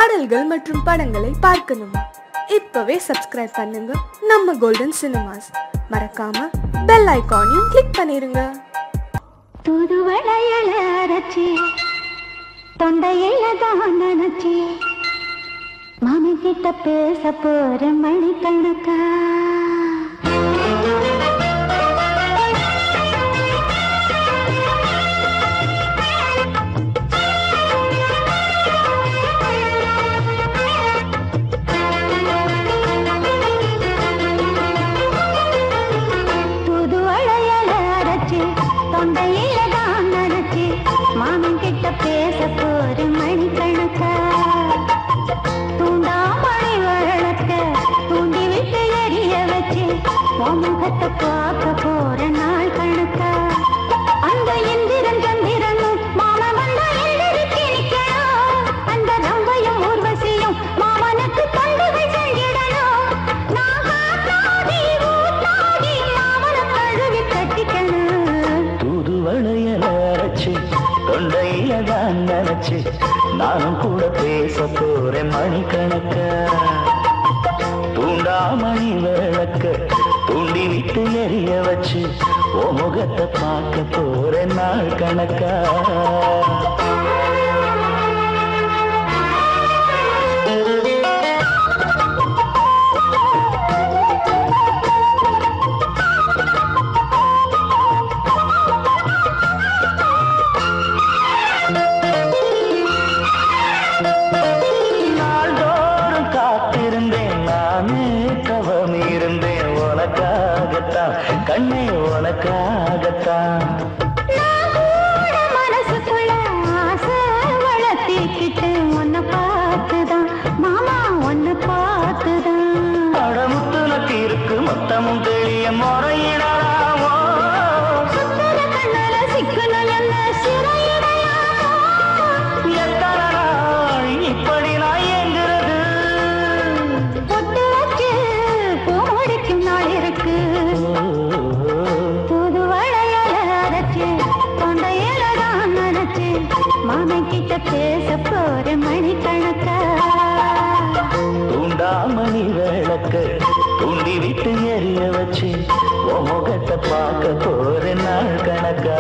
பாடல்கள் மற்றும் படங்களை பார்க்கணுமா இப்பவே சப்ஸ்கிரைப் பண்ணுங்க நம்ம கோல்டன் சினிமாஸ் மறக்காம பெல் ஐகானையும் கிளிக் பண்ணிருங்க தூது வளையல அரைச்சி தொண்டையில தான் நினைச்சி மாமி கிட்ட பேச போற மணிக்கணக்கா தூது வளையல அரைச்சி தொண்டையில தான் நினைச்சி மாமன் கிட்ட பேச போற மணிக்கணக்கா தூண்டாமணி வழக்க தூண்டி விட்டு எரிய வச்சு உன் முகத்தை பார்க்க போற நாள் கணக்கா அந்த இந்திரன் சந்திரனும் மாமா வந்தா எந்திரிச்சு நிக்கணும் அந்த ரம்பையும் ஊர்வசியும் மாமனுக்கு தொண்டுகள் செஞ்சிடணும் நான் காத்தாடி ஊத்தாடி மாமனை கழுவி கட்டிக்கணும் தூது வளையல அரைச்சு தொண்டையில தான் நினைச்சு நானும் கூட பேச போறேன் மணிக்கணக்க தூண்டாமணி விளக்க தூண்டி விட்டு எரிய வச்சு ஓ முகத்தை பார்க்க போறேன் நாள் கணக்கா நாள்தோறும் காத்திருந்தேன் நானே தவம் இருந்தேன் உனக்காகத்தான் கண்ணே உனக்காகத்தான் நான் கூட மனசுக்குள்ள ஆசை வளர்த்திக்கிட்டு உன்னை பார்த்துதான் மாமா உன்னை பார்த்துதான் அடமுத்துனக்கு இருக்கு மொத்தமும் தெளிய முறையிடலாமோ சுத்தர கண்ணால சிக்கணும் என்ன சிறையிடையாமோ எத்தனை நாள் இப்படி நான் ஏங்குறது பொட்டு வச்சு பூ முடிக்கும் நாள் இருக்கு புது வளையல அரைச்சு தொண்டையில தான் நினைச்சு மாமன் கிட்ட பேச போற மணிக்கணக்கா தூண்டாமணி விளக்க தூண்டி விட்டு எரிய வச்சு உன் முகத்தை பார்க்க போற நாள் கணக்கா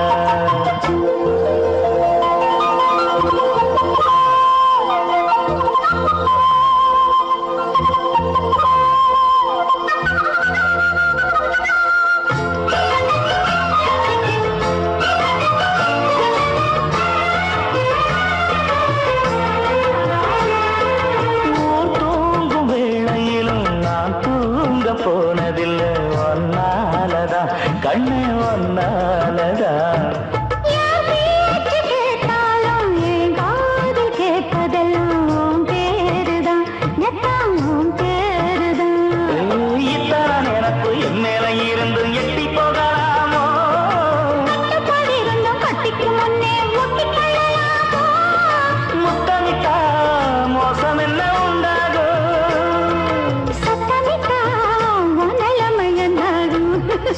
ஊர் தூங்கும் வேளையிலும் நான் தூங்க போனதில்லை ஒன்னாலதான் கண்ணே ஒன்னாலதான் யார் பேச்சு கேட்டாலும் என் காதில் கேட்பதெல்லாம் உன் பேருதான் நெத்தான் உன் பேருதான் இத்தான் எனக்கு என் மேல இருந்து எட்டி போகலாமோ கட்டுப்பாடு இருந்தும் கட்டிக்கு முன்னே முட்டிக் கொள்ளலாமோ? முத்தமிட்டா மோசம் என்ன உண்டாகும் சத்தமிட்டா உன் நிலைமை என்னாகும்?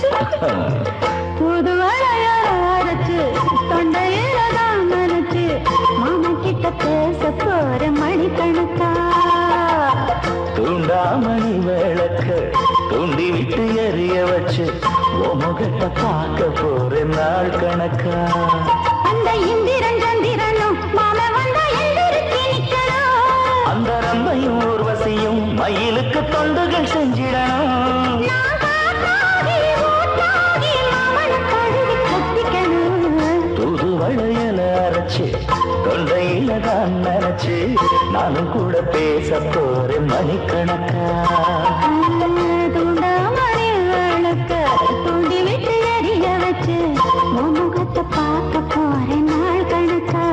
புது வளையல அரைச்சு, தொண்டையில தான் நனைச்சு, மாமன் கிட்ட பேச போற மணிக்கணக்கா தூண்டாமணி விளக்க தூண்டி விட்டு எரிய வச்சு உன் முகத்தை பார்க்க போற நாள் கணக்கா அந்த இந்திரன் சந்திரனும் மாமன் வந்தா எந்திரிச்சு நிக்கணும் அந்த ரம்பையும் ஊர்வசியும் மயிலுக்கு தொண்டுகள் செஞ்சிடணும் நான் காத்தாடி ஊத்தாடி மாமனை கழுவி கட்டிக்கணும் தூது வளையல அரைச்சு தொண்டையில தான் நினைச்சு நானும் கூட பேச போறேன் மணிக்கணக்கா தூண்டாமணி விளக்க தூண்டி விட்டு எரிய வச்சு உன் முகத்தை பார்க்க போறேன் நாள் கணக்கா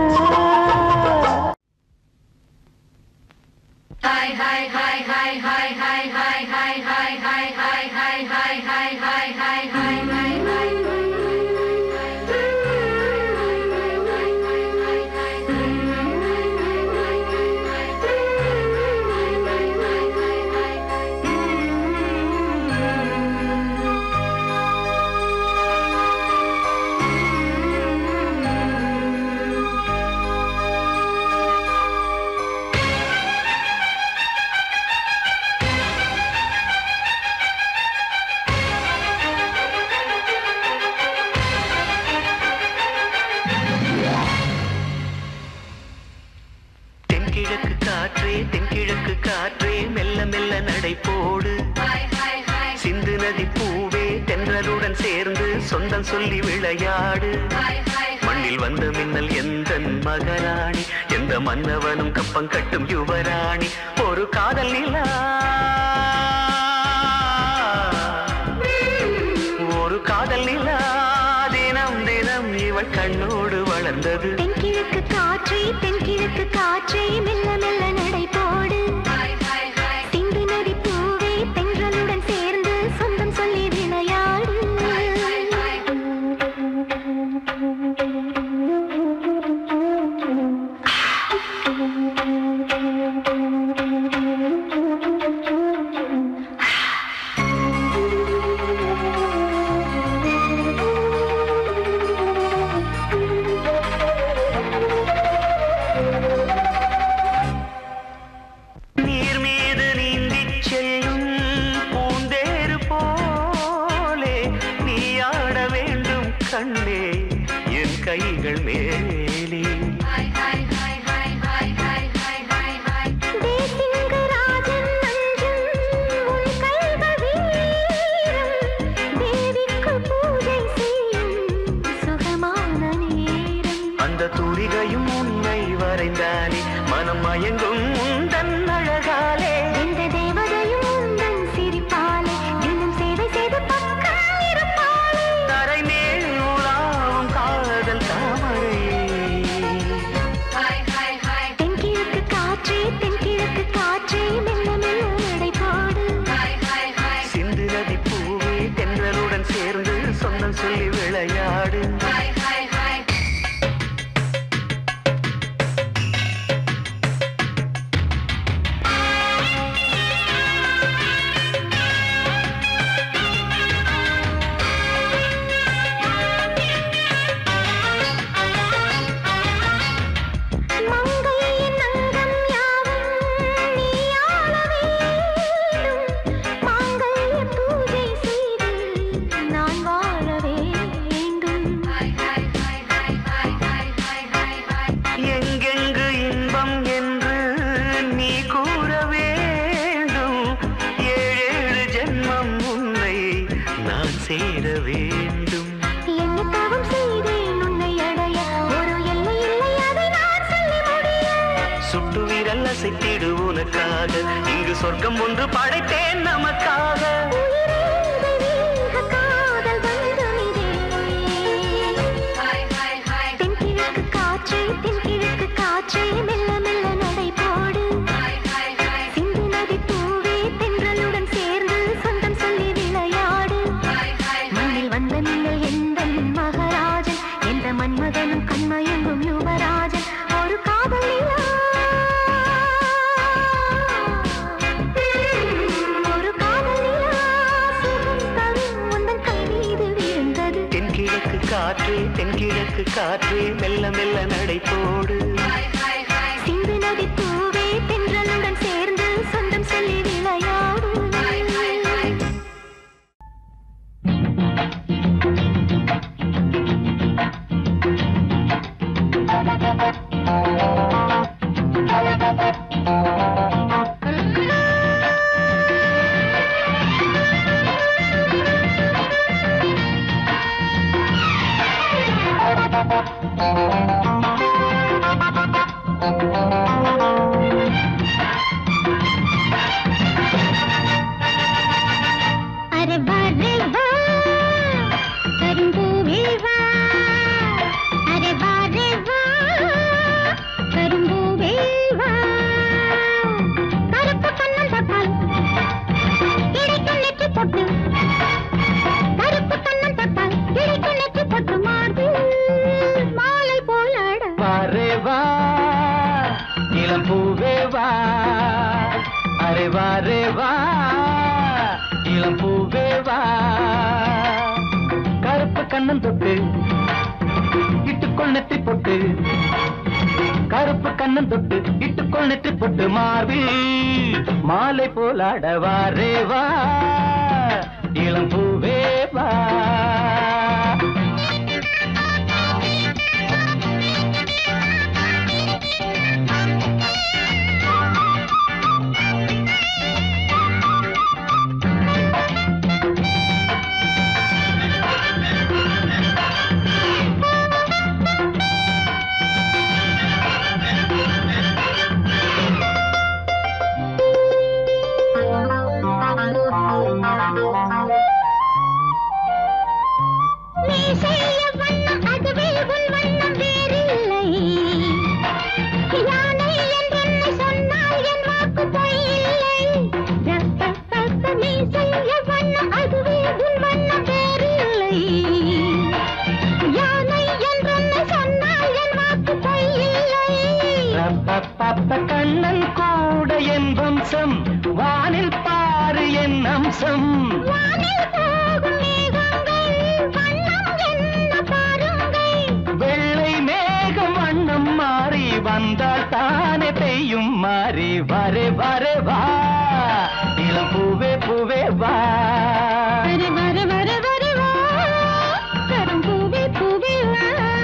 Thank தென்கிழக்கு காற்றே தென்கிழக்கு காற்றே மெல்ல மெல்ல நடை போடு சிந்து நதி பூவே தென்றலுடன் சேர்ந்து சொந்தம் சொல்லி விளையாடு மண்ணில் வந்த மின்னல் எந்த மகராணி எந்த மன்னவனும் கப்பம் கட்டும் யுவராணி ஒரு காதல் நிலா ஒரு காதல் நிலா தினம் தினம் இவள் கண்ணோடு வளர்ந்தது தென்கிழக்கு காற்றே தென்கிழக்கு காற்றே மெல்ல மெல்ல நடை போடு சிந்து நதி பூவே தென்றலுடன் சேர்ந்து சொந்தம் சொல்லி விளையாடு நீர் மீது நீந்திச் செல்லும் பூந்தேறு போலே நீ ஆட வேண்டும் கண்ணே என் கைகள் மேலே தேசிங்கராஜன் நஞ்சம் உன் கைகள் வீரம் தேவிக்கு பூஜை செய்யும் சுகமான நேரம் அந்த துரிகையும் உன்னை வரைந்தானே மனம் மயங்கும் உந்தன் அழகாலே எந்த தேவதையும் உந்தன் சிரிப்பாலே தினம் சேவை செய்து பக்கம் இருப்பாளே தரை மேல் உலாவும் காதல் தாமரையே தென்கிழக்கு காற்றே தென்கிழக்கு காற்றே மெல்ல மெல்ல நடை போடு சிந்து நதி பூவே தென்றலுடன் சேர்ந்து சொந்தம் சொல்லி விளையாடு மங்கையின் அங்கம் யாவும் நீ ஆள வேண்டும் மாங்கல்ய பூஜை செய்து நான் வாழ வேண்டும் எங்கெங்கு இன்பம் என்று நீ கூற வேண்டும் ஏழேழு ஜென்மம் உன்னை நான் சேர வேண்டும் என்ன தவம் செய்தேன் உன்னை அடைய ஒரு எல்லை இல்லை அதை நான் சொல்லி முடிய சுட்டு விரல் அசைத்திடு உனக்காக இங்கு சொர்க்கம் ஒன்று படைத்தேன் நமக்காக உயிரே தெய்வீக காதல் பந்தமிதே தென்கிழக்கு காற்றே தென்கிழக்கு காற்றே மெல்ல மெல்ல நடை போடு சிந்து நதி பூவே தென்றலுடன் சேர்ந்து சொந்தம் சொல்லி விளையாடு மண்ணில் வந்த நீங்கள் எந்த மகராஜன் எந்த மன்மதனும் கண்மயங்கும் யுவராஜன் ஒரு காதல் நிலா. ஒரு காதல் நிலா சுகம் தரும் உந்தன் கை மீது விழுந்தது தென்கிழக்கு காற்றே தென்கிழக்கு காற்றே மெல்ல மெல்ல நடை போடு சிந்து நதி பூவே தென்றலுடன் சேர்ந்து சொந்தம் சொல்லி விளையாடு அரே வா ரே வா கரும்பூவே வா அரே வா ரே வா கரும்பூவே வா கருப்பு கண்ணம் தொட்டால் கிடைக்கும் நெற்றி பொட்டு கருப்பு கண்ணம் தொட்டால் கிடைக்கும் நெற்றி பொட்டு மார்பு மாலை போலாட வாரே வா இளம் பூவே வா அரே வாரே வா இளம் பூவே வா கருப்பு கண்ணம் தொட்டு இட்டுக்கொள் நெற்றி பொட்டு கருப்பு கண்ணம் தொட்டு இட்டுக்கொள் நெற்றி பொட்டு மார்பில் மாலை போலாட வாரே வா இளம் பூவே வா ஆ அம்சம் வானில் பாரு என் அம்சம் வானில் போகும் மேகங்கள் வண்ணம் என்ன பாருங்கள் வெள்ளை மேகம் வண்ணம் மாறி வந்தால் தானே பெய்யும் மாறி வரே வரே வா இளம் பூவே பூவே வா வர வர வர வர வா கரும் பூவே பூவே வா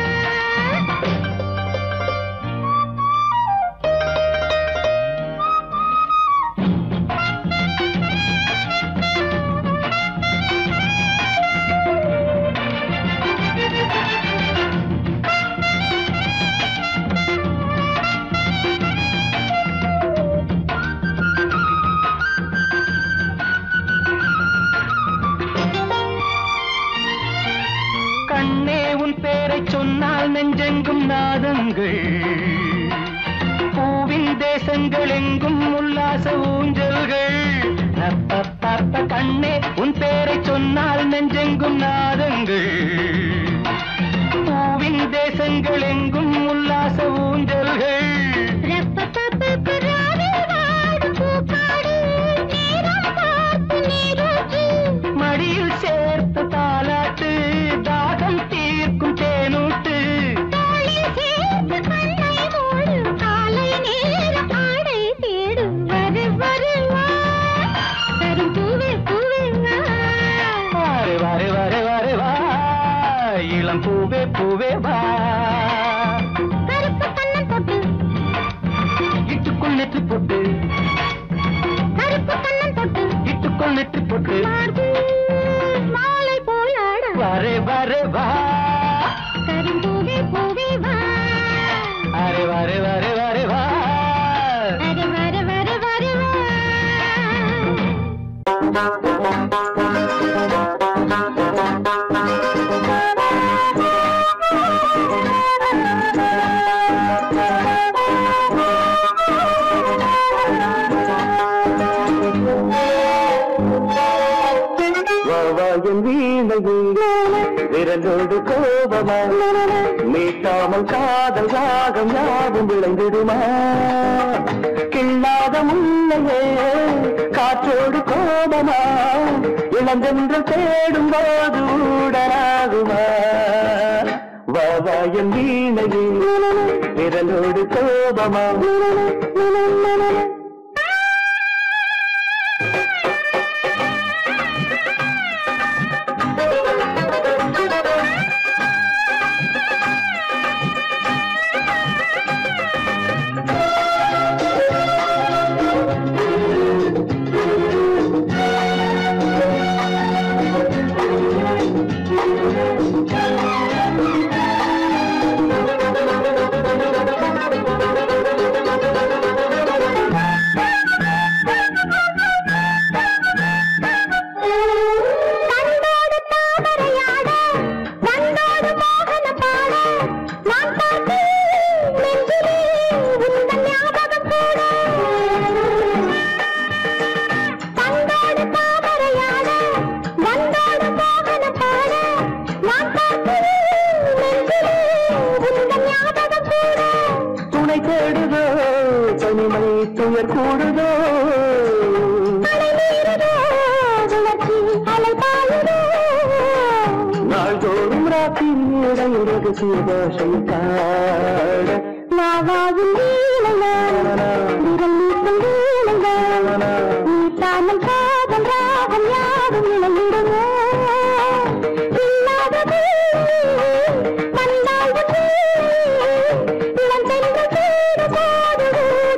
கண்ணே உன் பேரை சொன்னால் நெஞ்செங்கும் நாதங்கள் பூவின் தேசங்கள் எங்கும் உல்லாச ஊஞ்சல்கள் ரப்பப்பப்ப கண்ணே உன் பேரை சொன்னால் நெஞ்செங்கும் நாதங்கள் பூவின் தேசங்கள் எங்கும் உல்லாச ஊஞ்சல்கள் மடியில் சேர்த்து தாலாட்டு தாகம் தீர்க்கும் தேனூட்டு வாரு வாரு வாரு வாரு வா இளம் பூவே பூவே வா இட்டுக்குள் நெற்றி போட்டு இட்டுக்குள் நெற்றி போட்டு மாலை போலாட வரே வரே வா கரும்பூவே பூவே வா அரே வரே வரே வரே வா அरे வர வர வர வா வாவாயின் வீணையே விரலோடு கோபமா மீட்டாமல் காதல் ராகம் யாவும் விளைந்திடுமா கிள்ளாத முன்னையே காற்றோடு கோபமா இளந்தென்று தேடும் போது ஊடலாகுமா வாவாயின் வீணையே விரலோடு கோபமா கண்டோடு தாமரையாட வந்தோடு மோகன பாட நான் பார்த்து நெஞ்சிலே உந்தன் ஞாபகம் கூட கண்டோடு தாமரையாட வந்தோடு மோகன பாட நான் பார்த்து நெஞ்சிலே உந்தன் ஞாபகம் கூட துணை தேடுதோ தனிமை துயர் கூடுதோ அலை மீறுதோ உணர்ச்சி அலை பாயுதோ நாள்தோறும் ராத்திரி ரகசிய பாஷை காட நாவாயும் வீணையா விரல் நீட்டும் வீணையா நீட்டாமல் காதல் ராகம் யாவும் இணைந்திடுமோ இல்லாதது வந்தால் ஒன்றே இளம் சென்று தேடு போது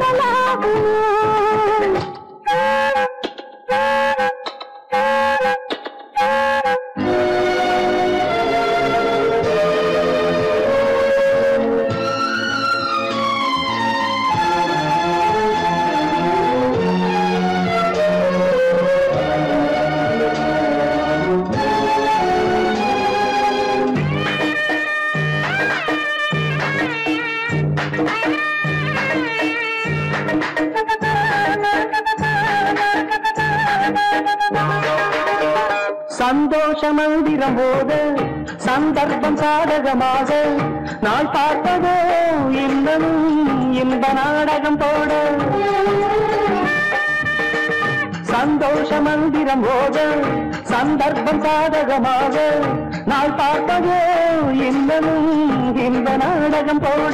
சந்தோஷ மந்திரம் போத சந்தர்ப்பம் சாதகமாக நாள் பார்ப்பதோ இன்னமும் இன்ப நாடகம் போட சந்தோஷ மந்திரம் ஓத சந்தர்ப்பம் சாதகமாக நாள் பார்த்ததோ இன்னமும் இந்த நாடகம் போட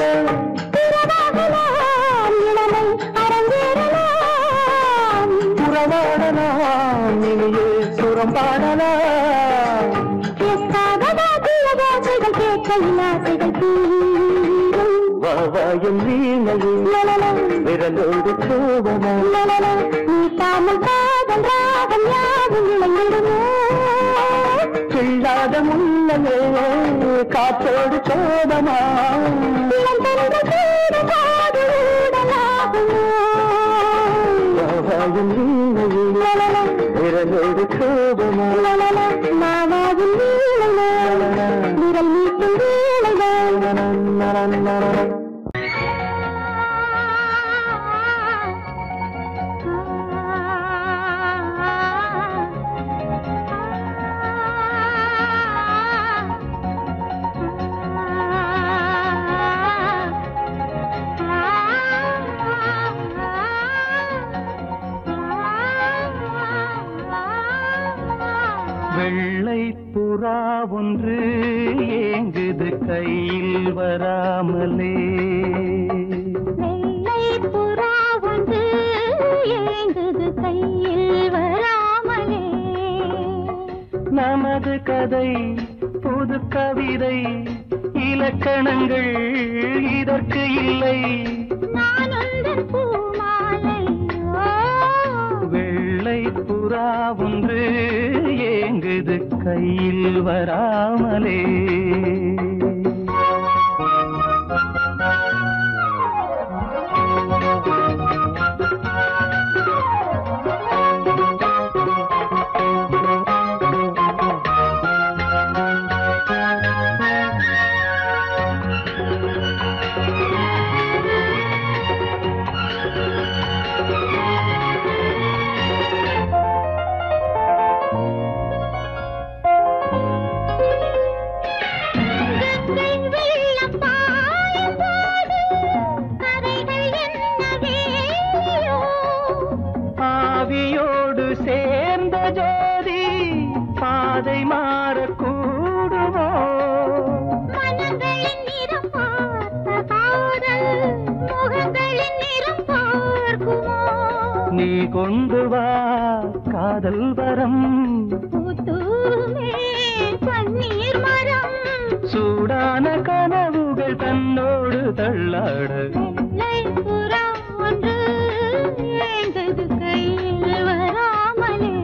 இளமை அரங்கேறலாம் புறவாடலாம் இனியே சுரம் பாடலாம் ஆசைகள் கேட்கையில் ஆசைகள் தீரும் வாவாயும் வீணையில் விரலோடு சோபமா நீட்டாமல் காதல் ராகம் யாவும் இளைஞருமோ கிள்ளாத முள்ளமே காற்றோடு சோபமா இளந்தென்ற கூட காதலூடலாகுமோ வாவாயும் வீணையில் விரலோடு சோபமா மாவாவும் வீணைமா விரல் நீட்டும் வீணைமா வெள்ளை புறா ஒன்று ஏங்குது கையில் வராமலே வெள்ளை புறா ஒன்று ஏங்குது கையில் வராமலே நமது கதை புது கவிதை இலக்கணங்கள் இதற்கு இல்லை நான் உந்தன் பூமாலை ஓ வெள்ளை புறா ஒன்று ஏங்குது கையில் வராமலே கங்கை வெள்ளம் பாயும் போது கரைகள் என்ன வேலியோ ஆவியோடு சேர்ந்த ஜோதி பாதை மாறக்கூடுமோ மனங்களின் நிறம் பார்த்த காதல் முகங்களின் நிறம் பார்க்குமோ நீ கொண்டு வா காதல் வரம் பூத்தூமே பன்னீர் மரம் சூடான கனவுகள் தன்னோடு தள்ளாட வெள்ளை புறா ஒன்று ஏந்தது கையில் வராமலே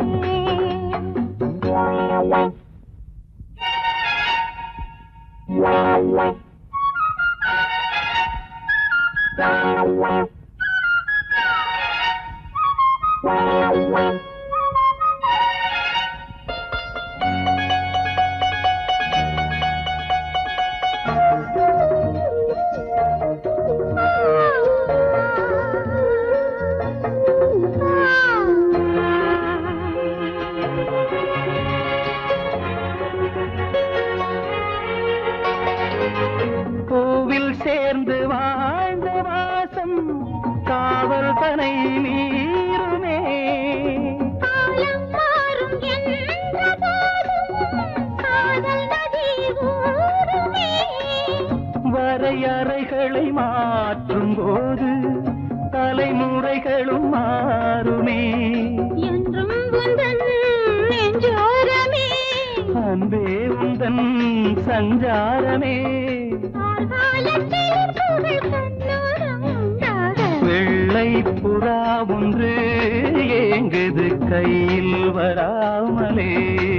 பூவில் சேர்ந்து வாழ்ந்த வாசம் காவல் தனை மீறுமே காலம் மாறும் என்ற போதும் காதல் நதி ஓடுமே வரையறைகளை மாற்றும் போது தலைமுறைகளும் மாறுமே என்றும் உந்தன் நெஞ்சோரமே அன்பே உந்தன் சஞ்சாரமே ஆர்காலத்தில் புகழ் கண்ணோரம் உண்டாக வெள்ளை புறா ஒன்று ஏங்குது கையில் வராமலே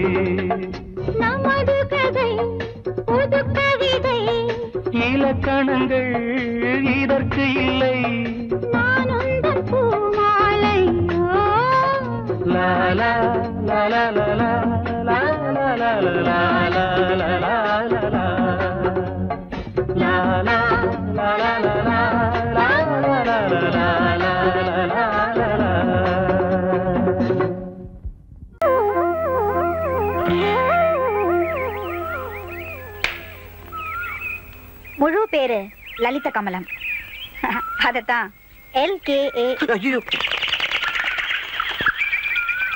நமது கதை புது கவிதை இலக்கணங்கள் இதற்கு இல்லை நான் உந்தன் பூமாலை ஓ லா லா லா லா லா லா லா லா லா லா லா லா லா லா லா லா. லா லா லா லா லா லா லா லா லா லா லா லா லா லா லா. முழு பேரு லலித கமலம் அதத்தான் எல் கே ஏ ஐயோ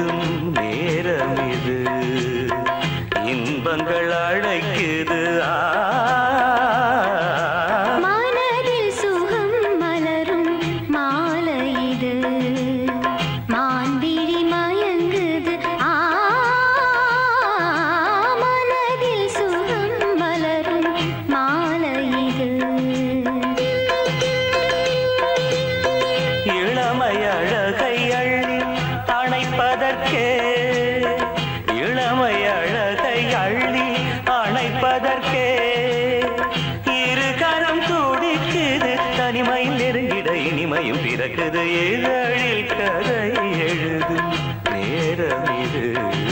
எழுதும் நேரம் இது இன்பங்கள் அழைக்குது ஆ மனதில் சுகம் மலரும் மாலை இது மான்விழி மயங்குது ஆ மனதில் சுகம் மலரும் மாலை இது இளமை அழகை அள்ளி அணைப்பதற்கே இளமை அழகை அள்ளி அணைப்பதற்கே இரு கரம் துடிக்குது தனிமையில் நெருங்கிட இனிமையும் பிறக்குது இதழில் கதை எழுதும் நேரம் இது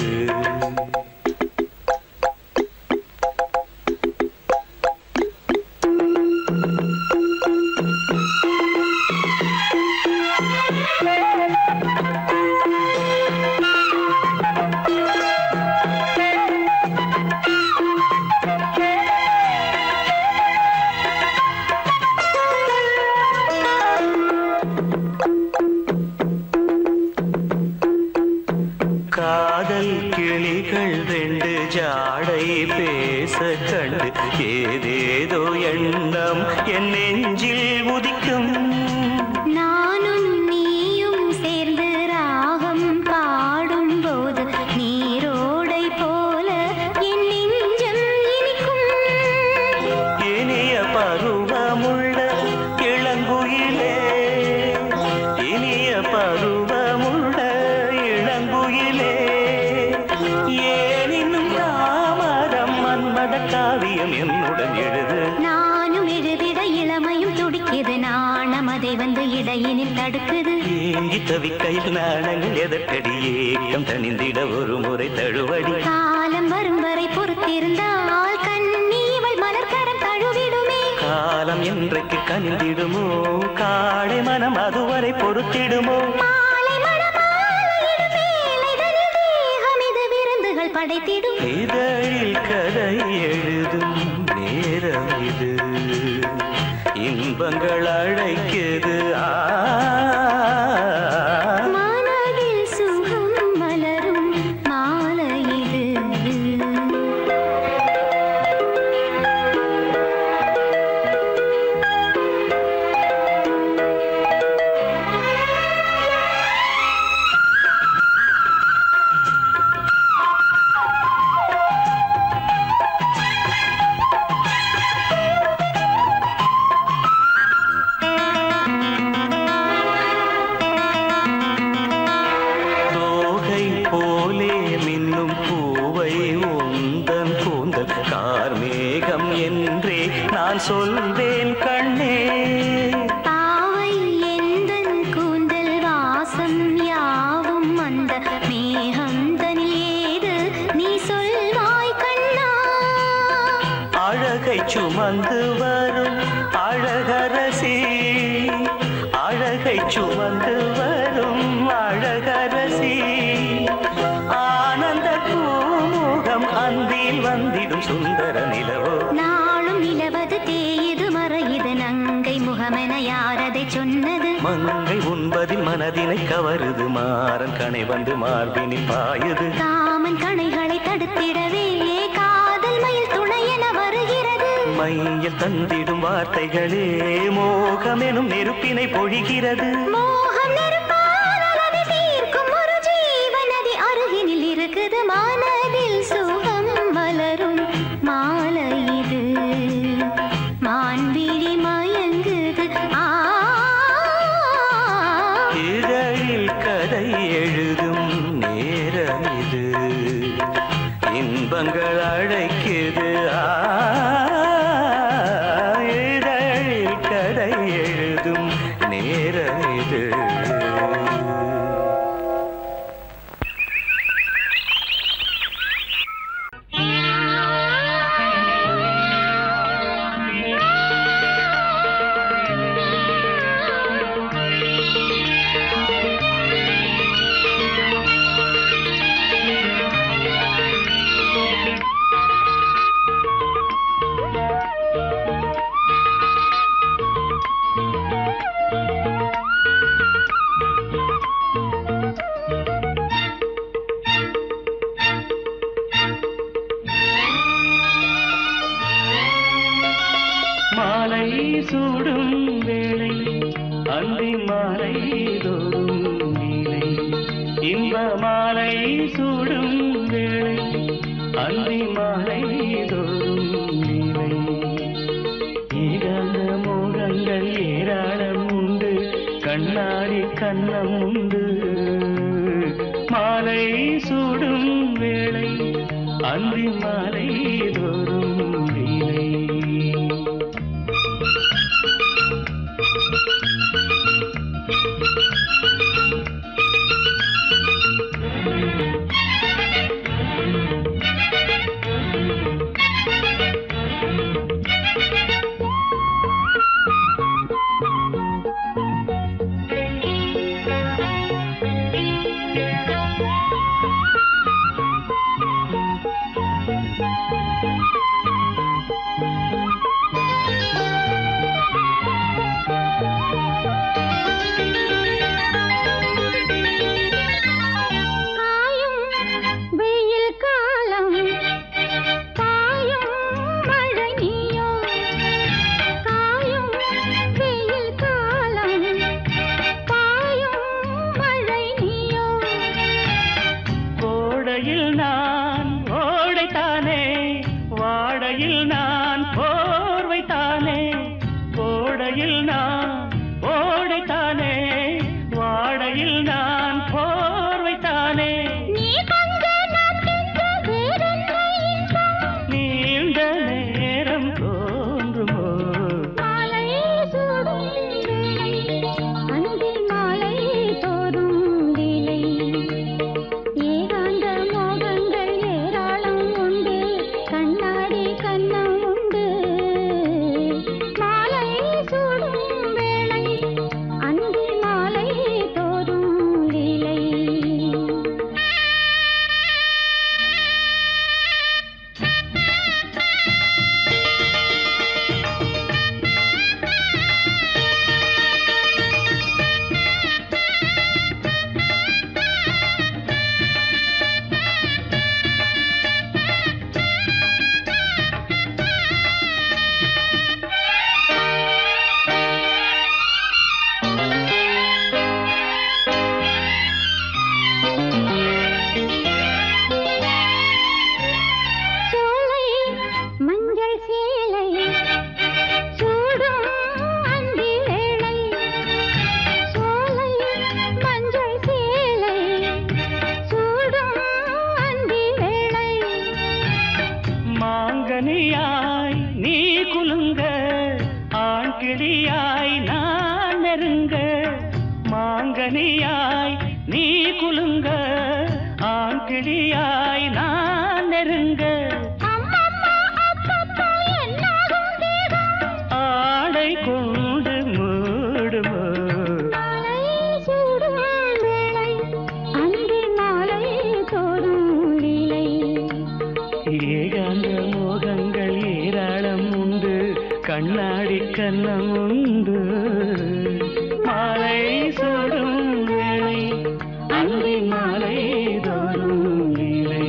காதல் கிளிகள் ரெண்டு ஜாடை பேச கண்டு ஏதேதோ எண்ணம் என் நெஞ்சில் உதிக்கும் நானும் நீயும் சேர்ந்து ராகம் பாடும்போது நீரோடை போல என் நெஞ்சம் இனிக்கும் இனிய பருவமுள்ள இளங்குயிலே இனிய பருவமுள்ள இளங்குயிலே ஏன் இன்னும் தாமதம் மன்மத காவியம் என்னுடன் எழுது நானும் எழுதிட இளமையும் துடிக்குது நாணம் அதை வந்து இடையினில் தடுக்குது ஏங்கி தவிக்கையில் நாணங்கள் எதற்கடி ஏக்கம் தணிந்திட ஒரு முறை தழுவடி காலம் வரும் வரை பொறுத்திருந்தால் கண்ணீவள் மலர்கரம் தழுவிடுமே காலம் என்றைக்கு கனிந்திடுமோ காடை மனம் அதுவரை பொறுத்திடுமோ மாலை மணமாலையிடும் வேலைதனில் தேகம் இது விருந்துகள் படைத்திடும் இதழில் கதை எழுதும் நேரம் இது இன்பங்கள் அழைக்குது ஆ மனதில் சுகம் மலரும் மாலை இது தோகை போலே மின்னும் பூவை உந்தன் கூந்தல் கார்மேகம் என்றே நான் சொல்வேன் கண்ணே பாவை எந்தன் கூந்தல் வாசம் யாவும் அந்த மேகந்தனில் ஏது நீ சொல்வாய் கண்ணா அழகை சுமந்து வரும் அழகரசி அழகை சுமந்து வரும் அழகரசி ஆனந்த பூமுகம் அந்தில் வந்திடும் சுந்தர நிலவோ நாளும் நிலவது தேயுது மறையுது நங்கை முகமென யாரதை சொன்னது மங்கை உண்பதில் மனதினை கவருது மாறன் கணை வந்து மார்பினில் பாயுது காமன் கணைகளை தடுத்திடவே காதல் மயில் துணை என வருகிறது மையில் தந்திடும் வார்த்தைகளே மோகமெனும் நெருப்பினை பொழிகிறது மோகம் நெருப்பானதை தீர்க்கும் ஒரு ஜீவநதி அருகினில் இருக்குது மனதில் சுகம் மலரும் மாலை இது மான்விழி மயங்குது ஆ இதழில் கதை எழுதும் நேரம் இது இன்பங்கள் அழைக்குது ஆ, இதழில் கதை எழுதும் நேரம் இது சூடும் வேளை அந்தி மாலை தோறும் நீலை ஏகாந்த மோகங்கள் ஏராளம் உண்டு கண்ணாடி கண்ணம் உண்டு மாலை சூடும் வேளை அந்தி மாலை தோறும் நீலை காயும் வெயில் காலம் காயும் மழை நீயோ காயும் வெயில் காலம் காயும் மழை நீயோ கோடையில் நான் ஓடைத்தானே வாடையில் நான் போர்வைத்தானே கோடையில் நான் ஓடைத்தானே வாடையில் நான் போர்வைத்தானே நீ கண்ட நான் கென்ற வேறென்ன இன்பம் நீண்ட நேரம் தோன்றுமோ மாலை சூடும் வேளை அந்தி மாலை தோறும் லீலை ஏகாந்த மோகங்கள் ஏராளம் உண்டு கண்ணாடி கண்ணம் உண்டு மாலை சூடும் வேளை அந்தி மாலை தோறும் லீலை சோலை மஞ்சள் சேலை சூடும் அந்தி வேளை சோலை மஞ்சள் சேலை சூடும் அந்தி வேளை மாங்கனியாய் நீ குலுங்க ஆண் கிளியாய் நான் நெருங்க மாங்கனியாய் நீ குலுங்க ஆண் கிளியாய் நான் நெருங்க அம்மம்மா அப்பப்பா என்னாகும் தேகம் ஆடை கொண்டு மூடுமோ மாலை சூடும் வேளை அந்தி மாலை தோறும் லீலை ஏகாந்த மோகங்கள் ஏராளம் உண்டு கண்ணாடி கண்ணம் உண்டு மாலை சூடும் வேளை அந்தி மாலை தோறும் லீலை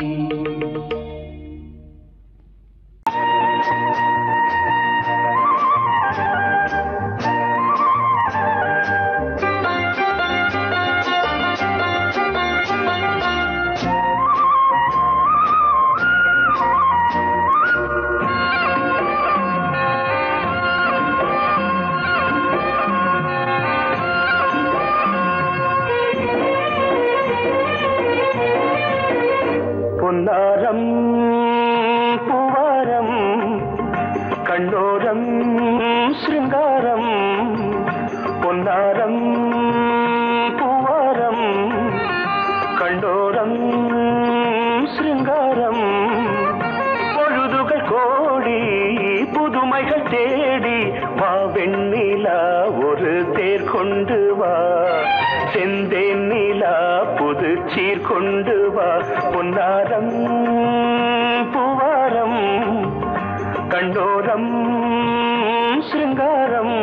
பொன்னாரம் பூவாரம் கண்ணோரம் சிருங்காரம் பொன்னாரம் பூவாரம் கண்டோரம் சிருங்காரம் பொழுதுகள் கோடி புதுமைகள் தேடி வா வெண்ணிலா ஒரு தேர் கொண்டு வா செந்தேன் நிலா புது சீர் கொண்டு வா பொன்னாரம் பூவாரம் கண்டோரம் சிருங்காரம்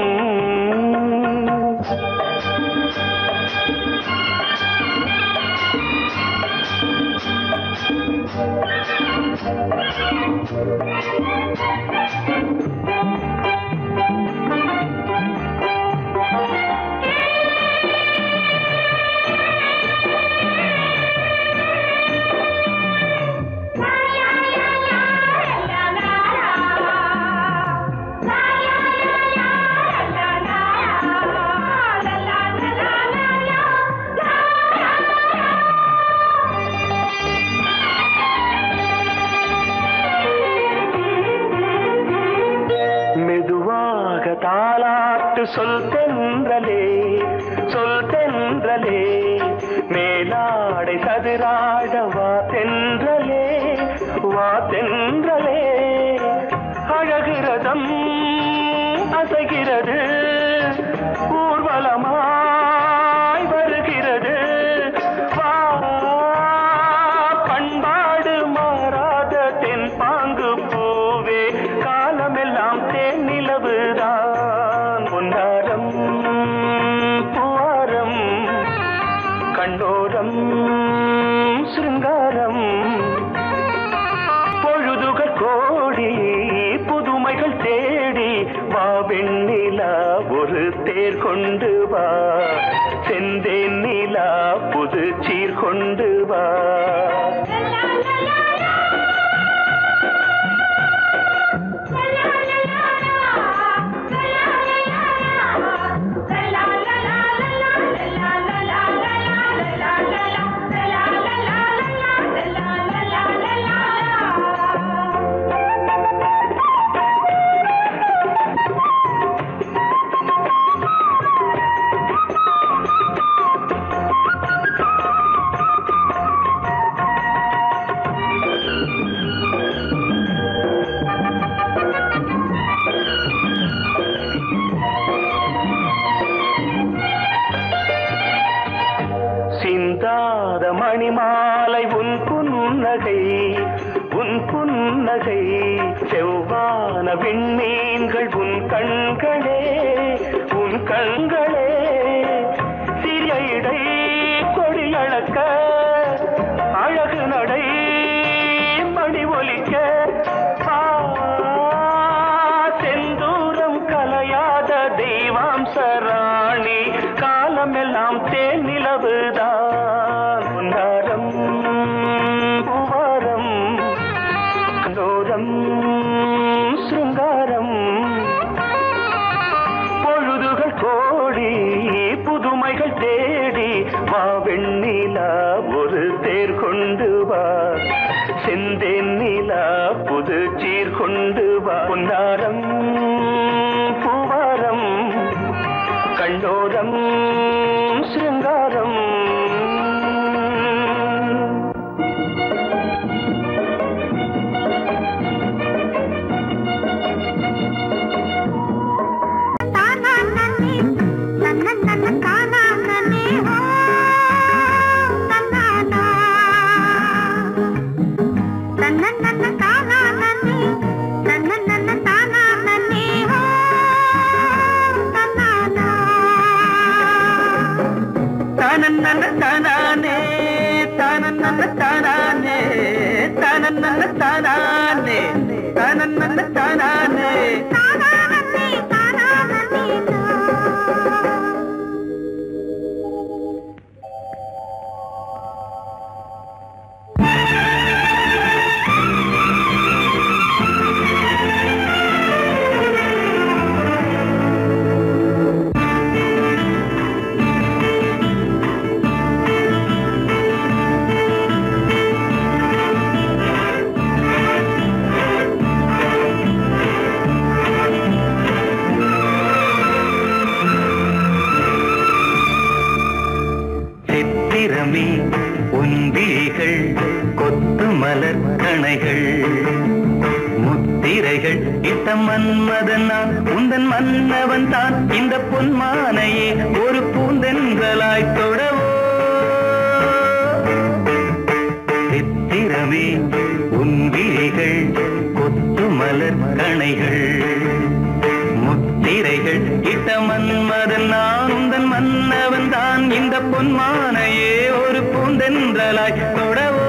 தேராட வா தென்றலே வா தென்றலே அழகிறதம் அசைகிறது ஊர்வலமாய் வருகிறது வா பண்பாடு மாறாத தென் பாங்கு பூவே காலமெல்லாம் தேன் நிலவுதான் பொன்னாரம் பூவாரம் கண்ணோரம் சிருங்காரம் பொழுதுகள் கோடி புதுமைகள் தேடி வா வெண்ணிலா ஒரு தேர் கொண்டு வா செந்தேன் நிலா புது சீர் கொண்டு வா சிந்தாத மணிமாலை உன் புன்னகை உன் புன்னகை செவ்வான விண்மீன்கள் உன் கண்களே உன் கண்களே சிறிய இடை கொடியளக்க அழகு நடை மணி ஒலிக்க ஆ, செந்தூரம் கலையாத தெய்வாம்ச ராணி காலமெல்லாம் தேன் நிலவுதான் பொன்னாரம் பூவாரம் கண்டோரம் சிருங்காரம் பொழுதுகள் கோடி புதுமைகள் தேடி வா வெண்ணிலா ஒரு தேர் கொண்டு வா செந்தேன் நிலா புது சீர் கொண்டு வா பொன்னாரம் பூவாரம் கண்டோரம் சிருங்காரம் தனநன தனானே தனநன தனானே தனநன தனானே தனநன தனானே சித்திரமே உந்திகள் கொத்து மலர் கணைகள் முத்திரைகள் இட்ட மன்மதன் நான் உந்தன் மன்னவன் தான் இந்த பொன்மானையே ஒரு பூந்தென்றலாய் தொடவோ சித்திரமே உந்திரிகள் கொத்து மலர் கணைகள் முத்திரைகள் இட்ட மன்மதன் நான் உந்தன் மன்னவன் தான் இந்த பொன்மானையே ஒரு பூந்தென்றலாய் தொடவோ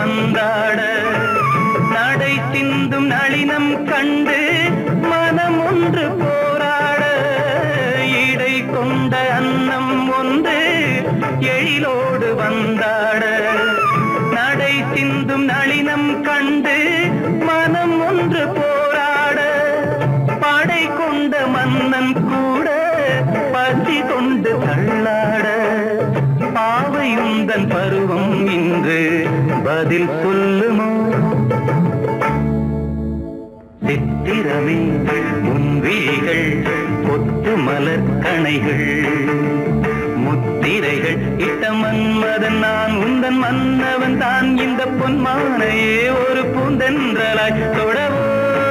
வந்தாட நடை சிந்தும் நளினம் கண்டு மனம் ஒன்று போராட இடை கொண்ட அன்னம் ஒன்று எழிலோடு வந்தாட நடை சிந்தும் நளினம் கண்டு மனம் ஒன்று போராட படை கொண்ட மன்னன் கூட பசி கொண்டு தள்ளாட பாவையுந்தன் பருவம் இன்று பதில் சொல்லுமோ சித்திரமே முன்விழிகள் கொத்து மலர் கணைகள் முத்திரைகள் இட்ட மன்மதன் நான் உந்தன் மன்னவன் தான் இந்த பொன்மானையே ஒரு பூந்தென்றலாய் தொடவோ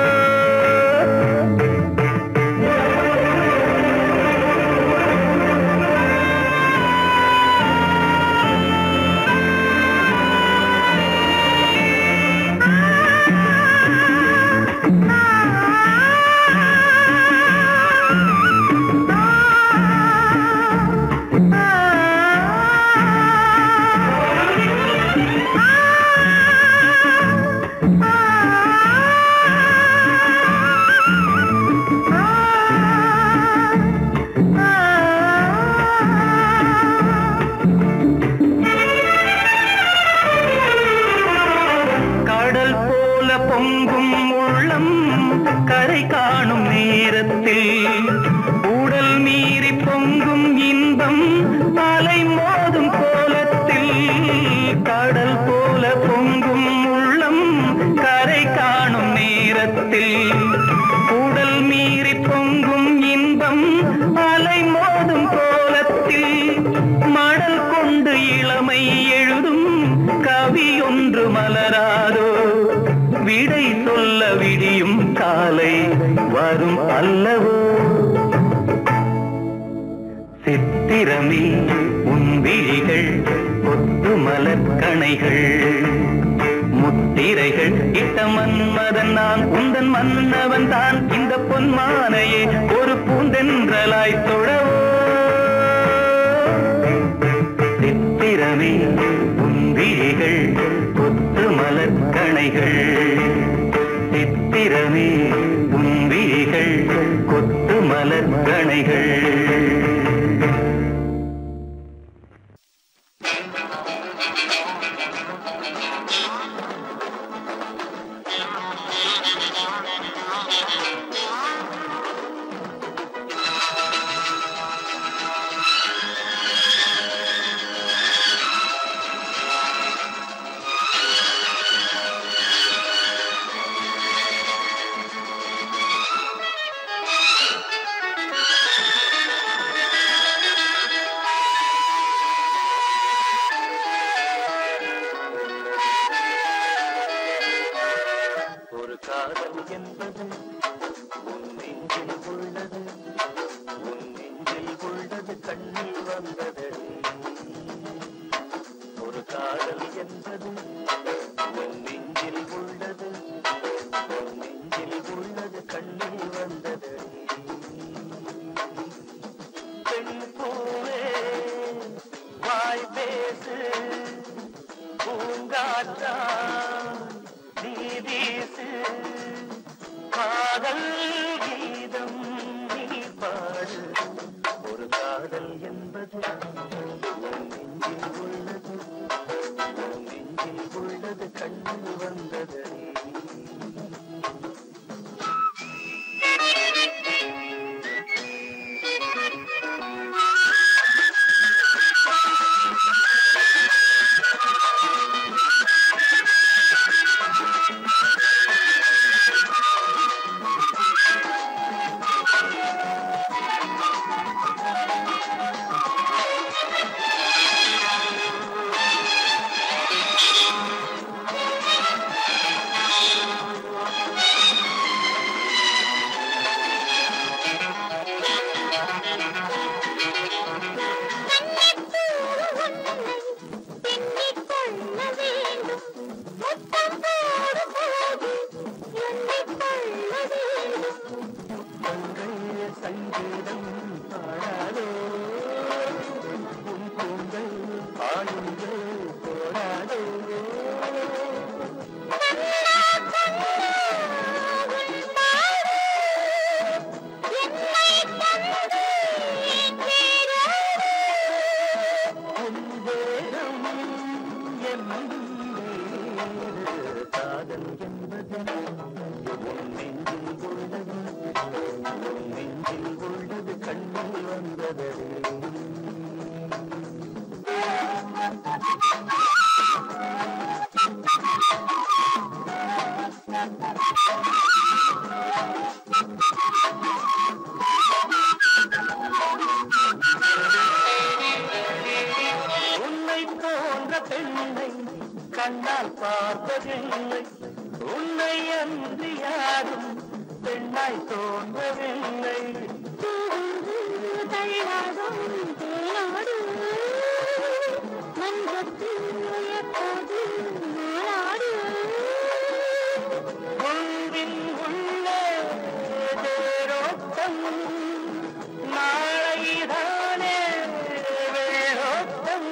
கடல் போல பொங்கும் உள்ளம் கரை காணும் நேரத்தில் உடல் மீறி பொங்கும் இன்பம் அலை மோதும் கோலத்தில் கடல் போல பொங்கும் உள்ளம் கரை காணும் நேரத்தில் உடல் மீறி பொங்கும் இன்பம் அலை மோதும் கோலத்தில் மடல் கொண்டு இளமை எழுதும் கவி ஒன்று மலராதோ விடை சொல்ல விடியும் காலை வரும் அல்லவோ சித்திரமே உன் விழிகள் கொத்து மலர் கணைகள் முத்திரைகள் இட்ட மன்மதன் நான் உந்தன் மன்னவன் தான் இந்த பொன்மானையே ஒரு பூந்தென்றலாய் தொடவோ சித்திரமே உந்திரிகள் கொத்து மலர் கணைகள் சித்திரமே உந்திரிகள் கொத்து மலர் கணைகள் ஒரு காதல் என்பது உன் நெஞ்சில் உள்ளது உன் நெஞ்சில் உள்ளது கண்ணில் வந்தது ஒரு காதல் என்பது உன் நெஞ்சில் உள்ளது உன் நெஞ்சில் உள்ளது கண்ணில் வந்தது பெண் பூவே வாய் பேசு பூங்காற்றா நீ வீசு காதல் கீதம் நீ பாடு ஒரு காதல் என்பது உன் நெஞ்சில் உள்ளது உன் நெஞ்சில் உள்ளது கண்ணில் வந்தது வந்ததடி உன்னை போன்ற பெண்ணை கண்ணால் பார்த்ததில்லை உன்னை அன்று யாரும் பெண்ணாய் தோன்றவில்லை உன்பின் உள்ளே தேரோட்டம் நாளைதானே வேரோட்டம்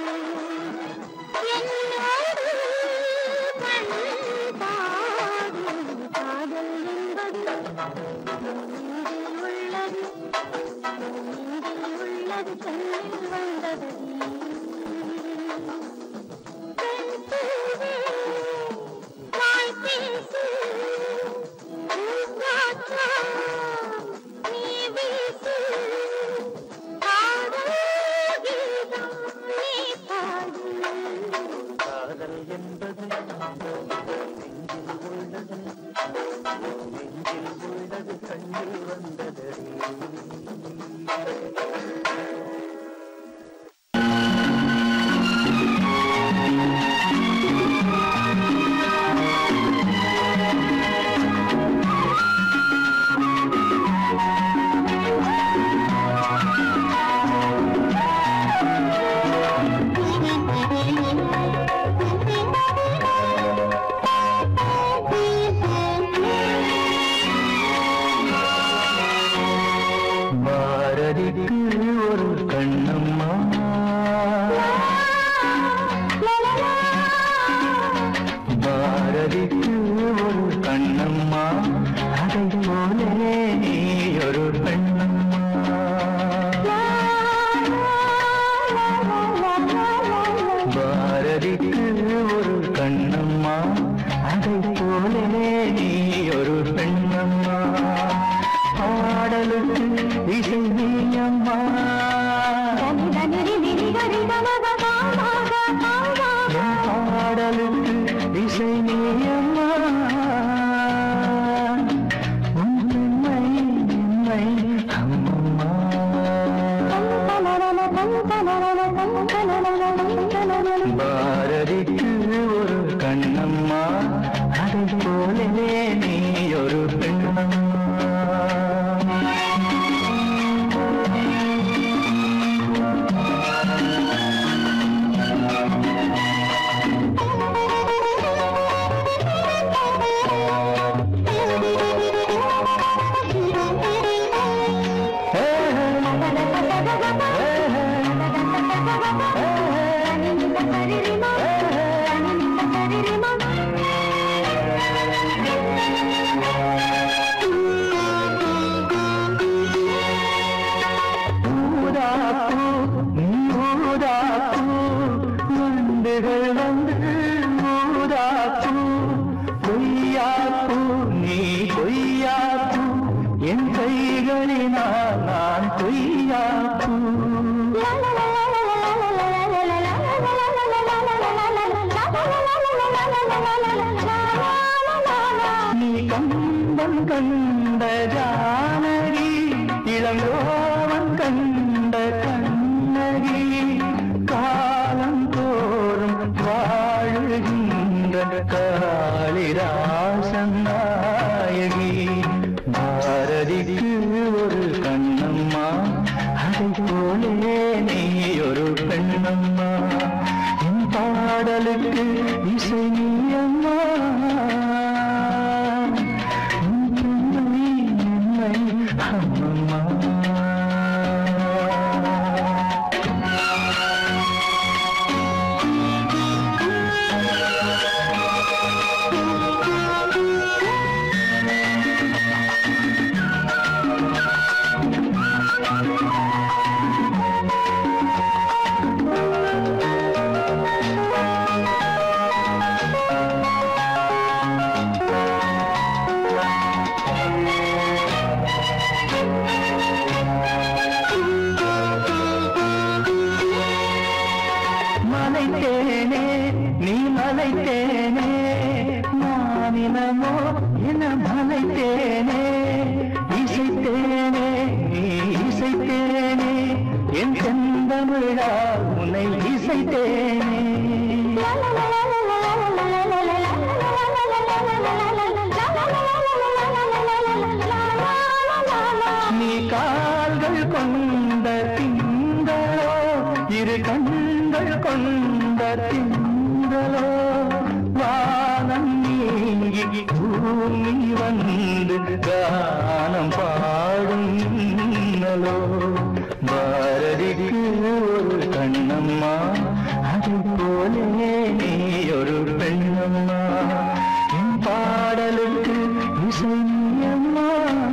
காதல் என்பது நெஞ்சில் உள்ளது நெஞ்சில் உள்ளது கண்ணில் வந்தது பாரதிக்கு ஒரு கண்ணம்மா பாரதிக்கு ஒரு கண்ணம்மா அதை போலே நீ ஒரு பெண்ணம்மா பாரதிக்கு ஒரு கண்ணம்மா அதை போலே நீ ஒரு பெண்ணம்மா பாடலுக்கு இசை நீயம்மா பாடலுக்கு இசை நீயம்மா உன் பெண்மை என்னை அம்மம்மா பாரதிக்கு ஒரு கண்ணம்மா அதை போலே நீ ஒரு பெண்ணம்மா ஊதாப்பூ, நீ ஊதாப்பூ, வண்டுகள் வந்து ஊதாப்பூ. பொய்யாப்பூ, நீ பொய்யாப்பூ, என் கைகளினால் நான் பொய்யாப்பூ நீ கம்பன் கண்ட ஜானகி இளங்கோவன் கண்ட கண்ணகி காலம் தோறும் வாழுகின்ற காளிராசன் நாயகி பாரதிக்கு ஒரு கண்ணம்மா அதை போலே நீ ஒரு பெண்ணம்மா என் பாடலுக்கு இசை நீயம்மா உன் பெண்மை என்னை அம்மம்மா மலைத்தேனே மாநிலமோ என மலைத்தேனே இசைத்தேனே நீ இசைத்தேனே என் செந்தமிழா உன்னை இசைத்தேனே நீ கால்கள் கொண்ட திங்களோ இரு கண்கள் கொண்ட திங்களோ வானம் நீங்கி பூமி வந்து கானம் பாடும் மின்னலோ பாரதிக்கு ஒரு கண்ணம்மா அது போலே நீ ஒரு பெண்ணம்மா என் பாடலுக்கு இசை நீயம்மா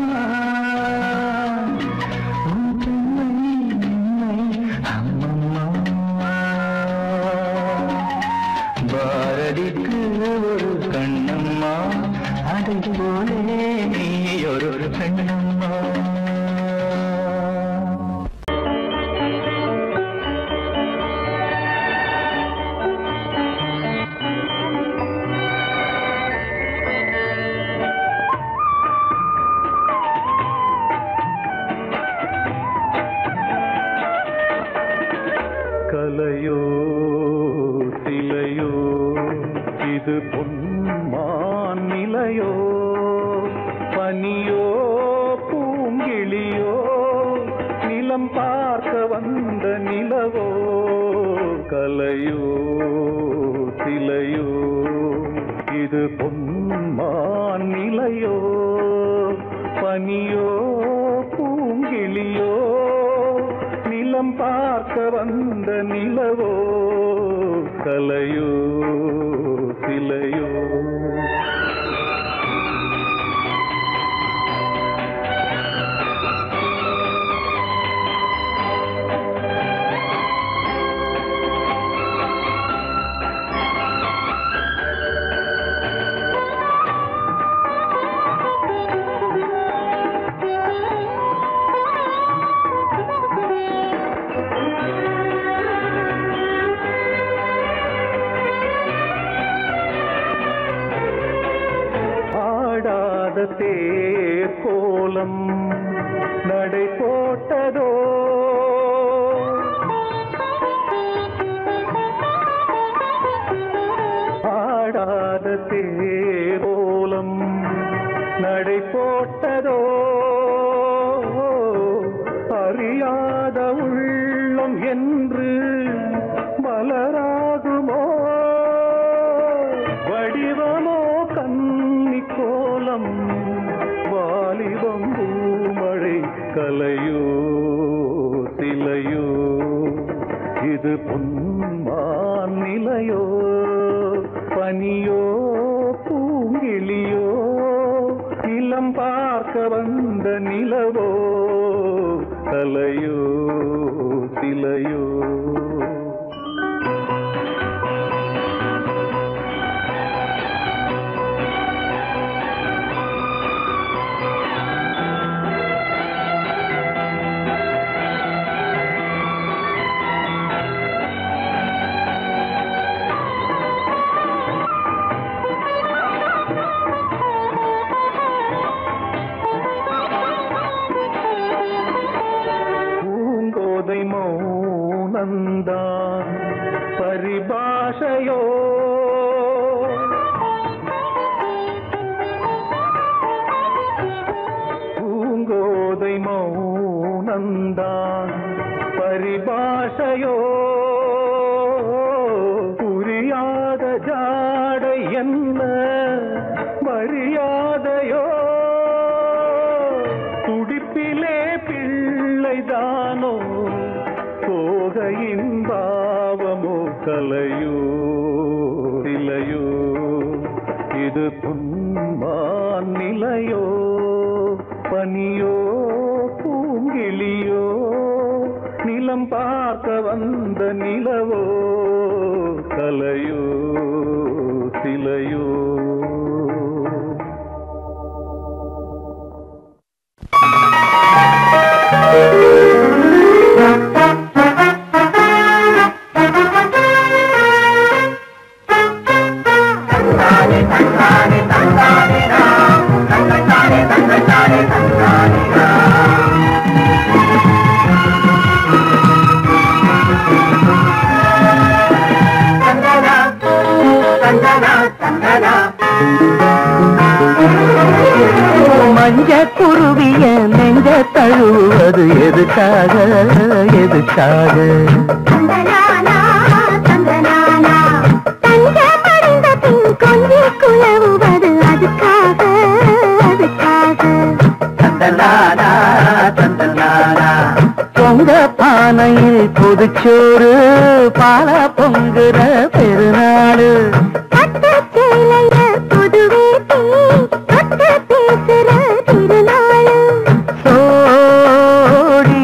உன் பெண்மை என்னை அம்மம்மா பாரதிக்கு ஒரு கண்ணம்மா அதை போலே நீ ஒரு பெண்ணம்மா கலையோ சிலையோ இது பொன்மான் நிலையோ பனியோ பூங்கிளியோ நிலம் பார்க்க வந்த நிலவோ கலையோ சிலையோ இது பொன்மான் நிலையோ பனியோ பூங்கிளியோ நிலம் பார்க்க வந்த நிலவோ கலையோ சிலையோ ஆடாத தேர் கோலம் நடை போட்டதோ ஆடாத தேர் கோலம் நடை போட்டதோ அறியாத உள்ளம் என்று மலராகுமோ வடிவமோ கன்னி கோலம் வாலிபம் பூமழை கலையோ சிலையோ இது பொன்மான் நிலையோ பனியோ பூங்கிளியோ நிலம் பார்க்க வந்த நிலவோ கலையோ சிலையோ பூங்கோதை மௌனந்தான் பரிபாஷையோ பூங்கோதை மௌனந்தான் பரிபாஷையோ புரியாத ஜாடை என்ன மரியாதையோ துடிப்பிலே பிள்ளைதானோ சோகையின் பாவமோ கலையோ இலையோ இது புன்மான் நிலையோ பனியோ பூங்கிளியோ நிலம் பார்க்க வந்த நிலவோ கலையோ சிலையோ Thank you. தழுவுவது எதுக்காக எதுக்காக தந்தனானா தந்தனானா தஞ்ச மறைந்த பின் கொஞ்சி குலவுவது அதுக்காக அதுக்காக தந்தனானா தந்தனானா பொங்க பானையில் புதுச்சோறு பால பொங்குற பெருநாடு பட்டு சேலைய புதுவேட்டி தொட்டு பேசுற திருநாளு சோடி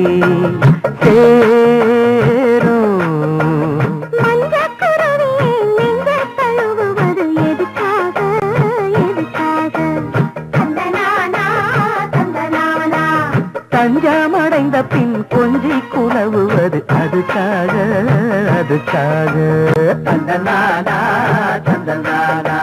சேரும் மஞ்ச குருவியே நெஞ்ச தழுவுவது எதுக்காக எதுக்காக தந்தனானா தந்தனானா தஞ்சமடைந்த பின் கொஞ்சி குலவுவது அதுக்காக அதுக்காக தந்தனானா தந்தனானா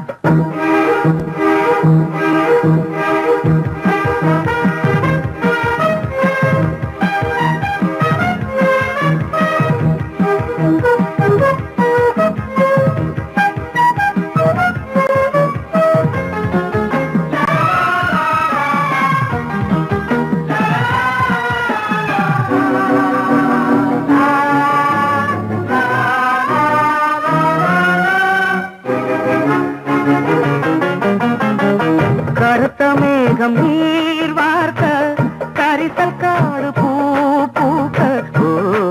கருத்த மேகம் நீர் வார்க்க கரிசல் காடு பூ பூக்க ஓ,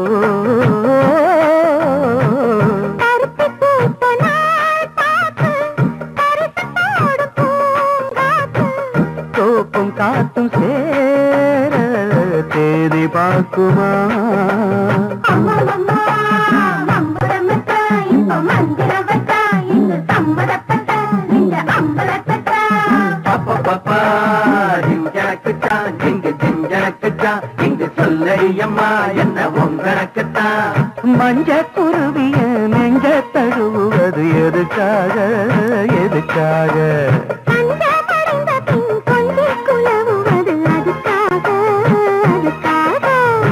கருப்பு பூத்த நாள் பார்த்து பரிசத்தோடு பூங்காத்து தோப்பும் காத்தும் சேர தேதி பார்க்குமா அம்மம்மம்மா, மம்புரமத்தா, இப்ப மந்திரவத்தா, இங்கு சம்மதப்பட்டா, இந்த அம்பலத்தட்டா. அப்பப்பப்பா, ஜிஞ்சனக்குத்தான், இங்கு ஜிஞ்சனக்குத்தான், இங்கு சொல்லடியம்மா என்ன உங்களுக்குத்தான் மஞ்ச குருவிய நெஞ்ச தழுவுவது எதுக்காக எதுக்காக தஞ்ச மறைந்த பின் கொஞ்சி குலவுவது அதுக்காக, அதுக்காக.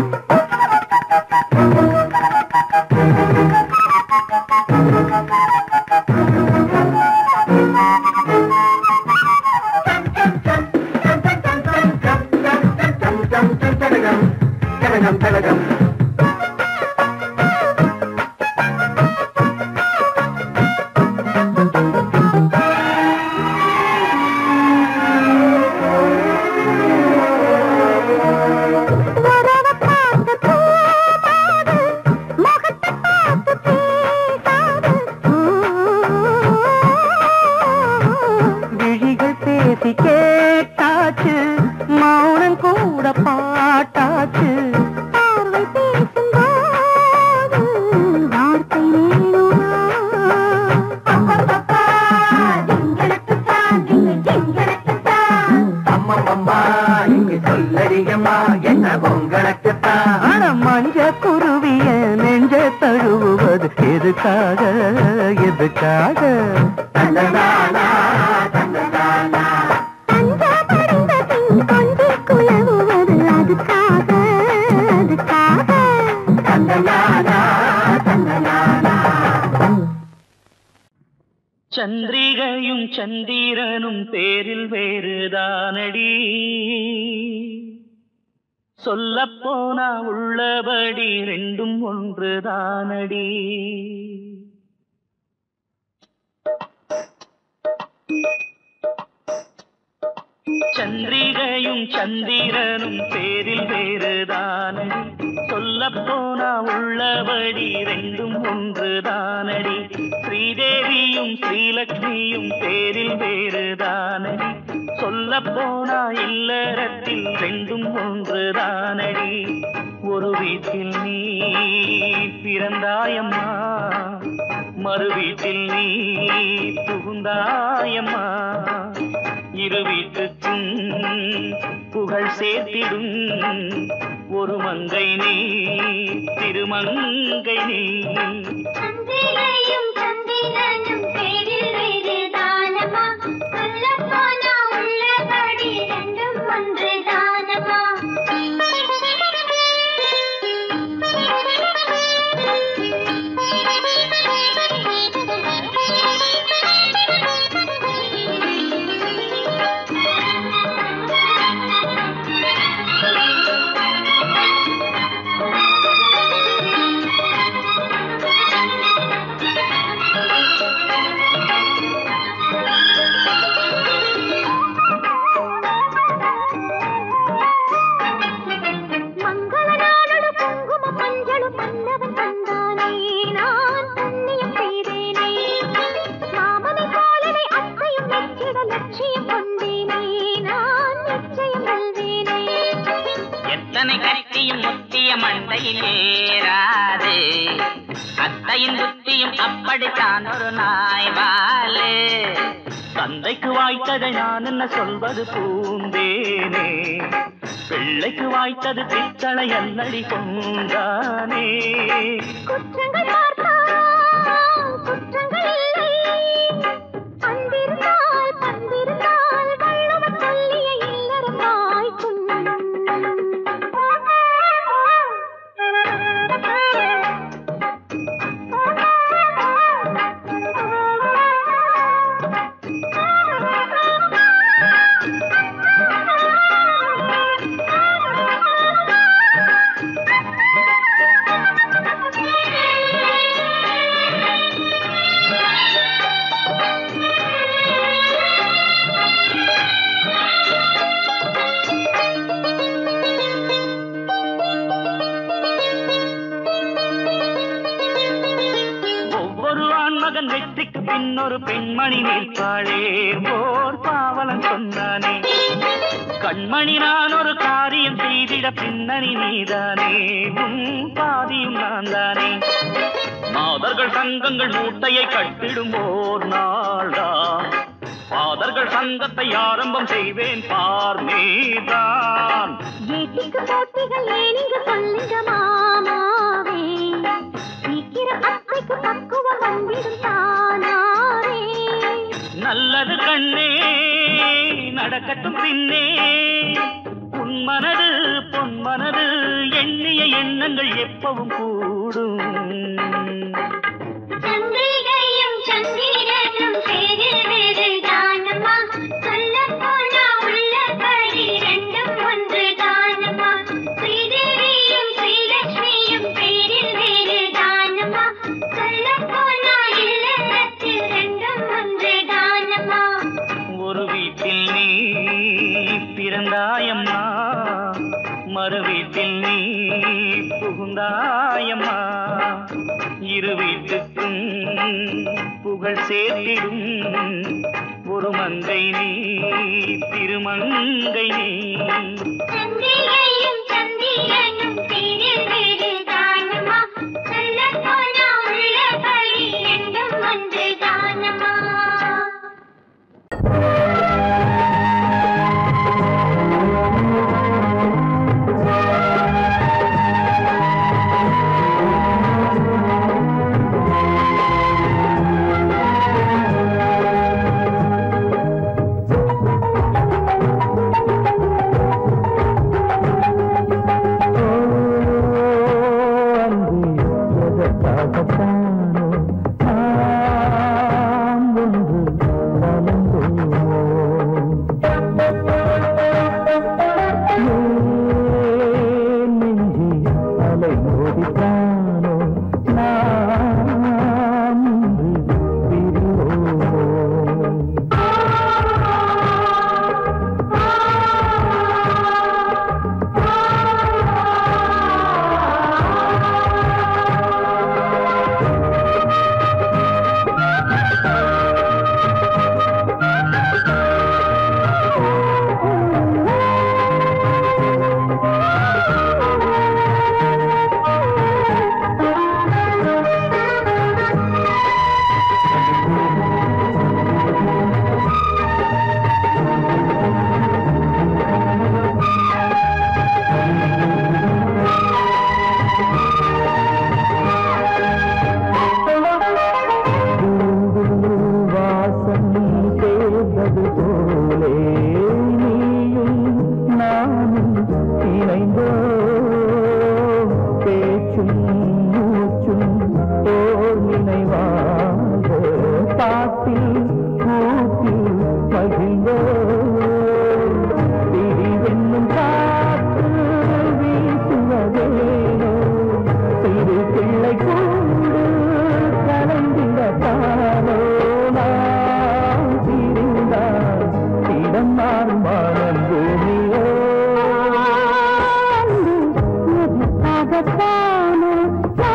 உறவ பார்த்து பூமாது, முகத்தை பார்த்து பேசாது. விழிகள் பேசி கேட்டாச்சு மௌனம் கூட பாட்டாச்சு பார்வை பேசும்போது வார்த்தை வேணுமா? அப்பப்பப்பா, திங்களுக்குத்தான், திங்கு திங்களுக்குத்தான். அம்மம்மா இங்கு சொல்லடியம்மா என்ன உங்களுக்குத்தான் ஆனா மஞ்ச குருவிய நெஞ்ச தழுவுவது எதுக்காக எதுக்காக தந்தனானா தந்தனானா தஞ்ச மறைந்த பின் கொஞ்சி குலவுவது அதுக்காக, அதுக்காக. தந்தனானா தந்தனானா சந்திரிகையும் சந்திரனும் பேரில் வேறுதானடி சொல்லப்போனா உள்ளபடி ரெண்டும் ஒன்றுதானடி சந்திரிகையும் சந்திரனும் பேரில் வேறுதானடி சொல்லப்போனா உள்ளபடி ரெண்டும் ஒன்றுதானடி ஸ்ரீதேவியும் ஸ்ரீலக்ஷ்மியும் பேரில் வேறுதானடி சொல்லப்போனா இல்லறத்தில் ரெண்டும் ஒன்றுதானடி ஒரு வீட்டில் நீ பிறந்தாயம்மா மறு வீட்டில் நீ புகுந்தாயம்மா இரு வீட்டுக்கும் புகழ் சேர்த்திடும் ஒரு மங்கை நீ திருமங்கை நீ சந்திரையும் சந்திரனும் பேரில் வேறுதானமா சொல்லப்போனா உள்ளபடி ரெண்டும் ஒன்றுதானமா என்றவன் தந்தானே நான் புண்ணியம் செய்தேனே மாமனை போலவே அத்தையும் வெற்றிட லட்சியம் கொண்டேனே நான் நிச்சயம் வெல்வேனே எத்தனை கத்தியும் முத்திய மண்டையில் ஏறாது அத்தையின் புத்தியும் அப்படித்தான் ஒரு நாய் வாலு தந்தைக்கு வாய்த்ததை நான் என்ன சொல்வது பூந்தேனே பிள்ளைக்கு வாய்த்தது பித்தளை அல்லடி கொண்டானே குற்றங்கள் பார்த்தால் குற்றங்கள் இல்லை அன்பிருந்தால் பண்பிருந்தால் வள்ளுவன் சொல்லிய இல்லறம் வாய்க்கும் ஒவ்வொரு ஆண்மகன் வெற்றிக்கு பின்னொரு பெண்மணி நிற்பாளே ஓர் பாவலன் சொன்னானே கண்மணி நான் ஒரு காரியம் செய்திட பின்னணி நீதானே உன் பாதியும் நான் தானே மாதர்கள் சங்கங்கள் மூட்டையை கட்டிடும் ஓர் நாள்தான் பாதர்கள் சங்கத்தை ஆரம்பம் செய்வேன் பார் நீதான் ஏட்டிக்கு போட்டிகள் ஏனிங்க சொல்லுங்க மாமாவே சீக்கிரம் அத்தைக்கு பக்குவம் வந்திடும் தானாரே நல்லது கண்ணே நடக்கட்டும் பின்னே உன் மனது பொன் மனது எண்ணிய எண்ணங்கள் எப்பவும் கூடும் சந்திரிகையும் சந்திரனும் சேரு வேறு தானம்மா சொல்லப் போனா உள்ளபடி ரெண்டும் ஒன்று தானம்மா ஸ்ரீதேவியும் ஸ்ரீலக்ஷ்மியும் பேரில் வேறு தானம்மா சொல்லப் போனா இல்லறத்தில் ரெண்டும் ஒன்று தானம்மா ஒரு வீட்டில் நீ பிறந்தாயம்மா மறு வீட்டில் நீ புகுந்தாயம்மா இரு வீட்டுக்கும் புகழ் சேர்த்திடும் ஒரு மங்கை நீ திருமங்கை நீ சந்திரிகையும் சந்திரனும் பேரில் வேறு தானம்மா சொல்லப் போனா உள்ளபடி ரெண்டும் ஒன்று தானம்மா எதற்காகத்தானோ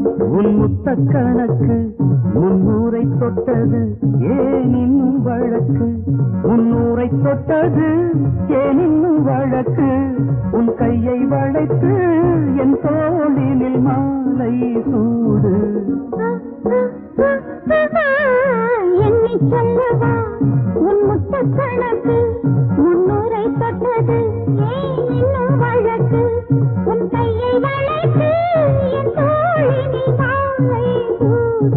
உன் முத்த கணக்கு முன்னூரை தொட்டது ஏன் இன்னும் வழக்கு முன்னூரை தொட்டது ஏன் இன்னும் வழக்கு உன் கையை வளைத்து என் தோளினில் மாலை சூடு எண்ணி சொல்லவா உன் முத்த கணக்கு முன்னூரை தொட்டது ஏன் இன்னும் வழக்கு உன் கையை வளைத்து என் தோழினில் மாலை சூடு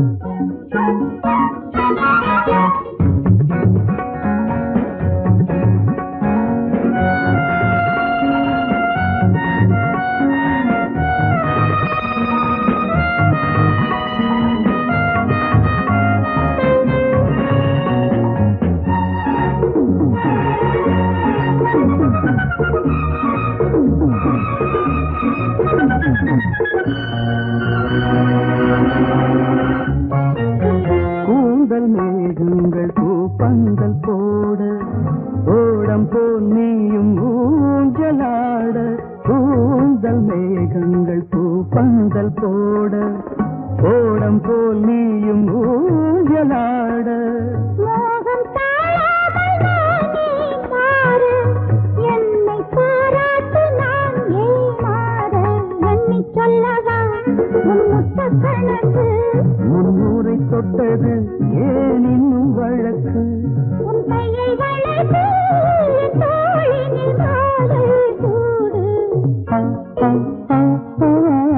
கூந்தல் மேகங்கள் பூப்பந்தல் போட ஓடம் போல் நீயும் ஊஞ்சலாட கூந்தல் மேகங்கள் பூப்பந்தல் போட ஓடம் போல் நீயும் ஊஞ்சலாட மோகம் தாழாமல் நானே மாறு என்னை பாராட்டு நான் ஏமாற எண்ணி சொல்லவா உன் முத்த கணக்கு முன்னூரை தொட்டது ஏன் இன்னும் வழக்கு உன் கையை வளைத்து என் தோழினில் மாலை சூடு ஆ, ஆ, ஆ, ஆ.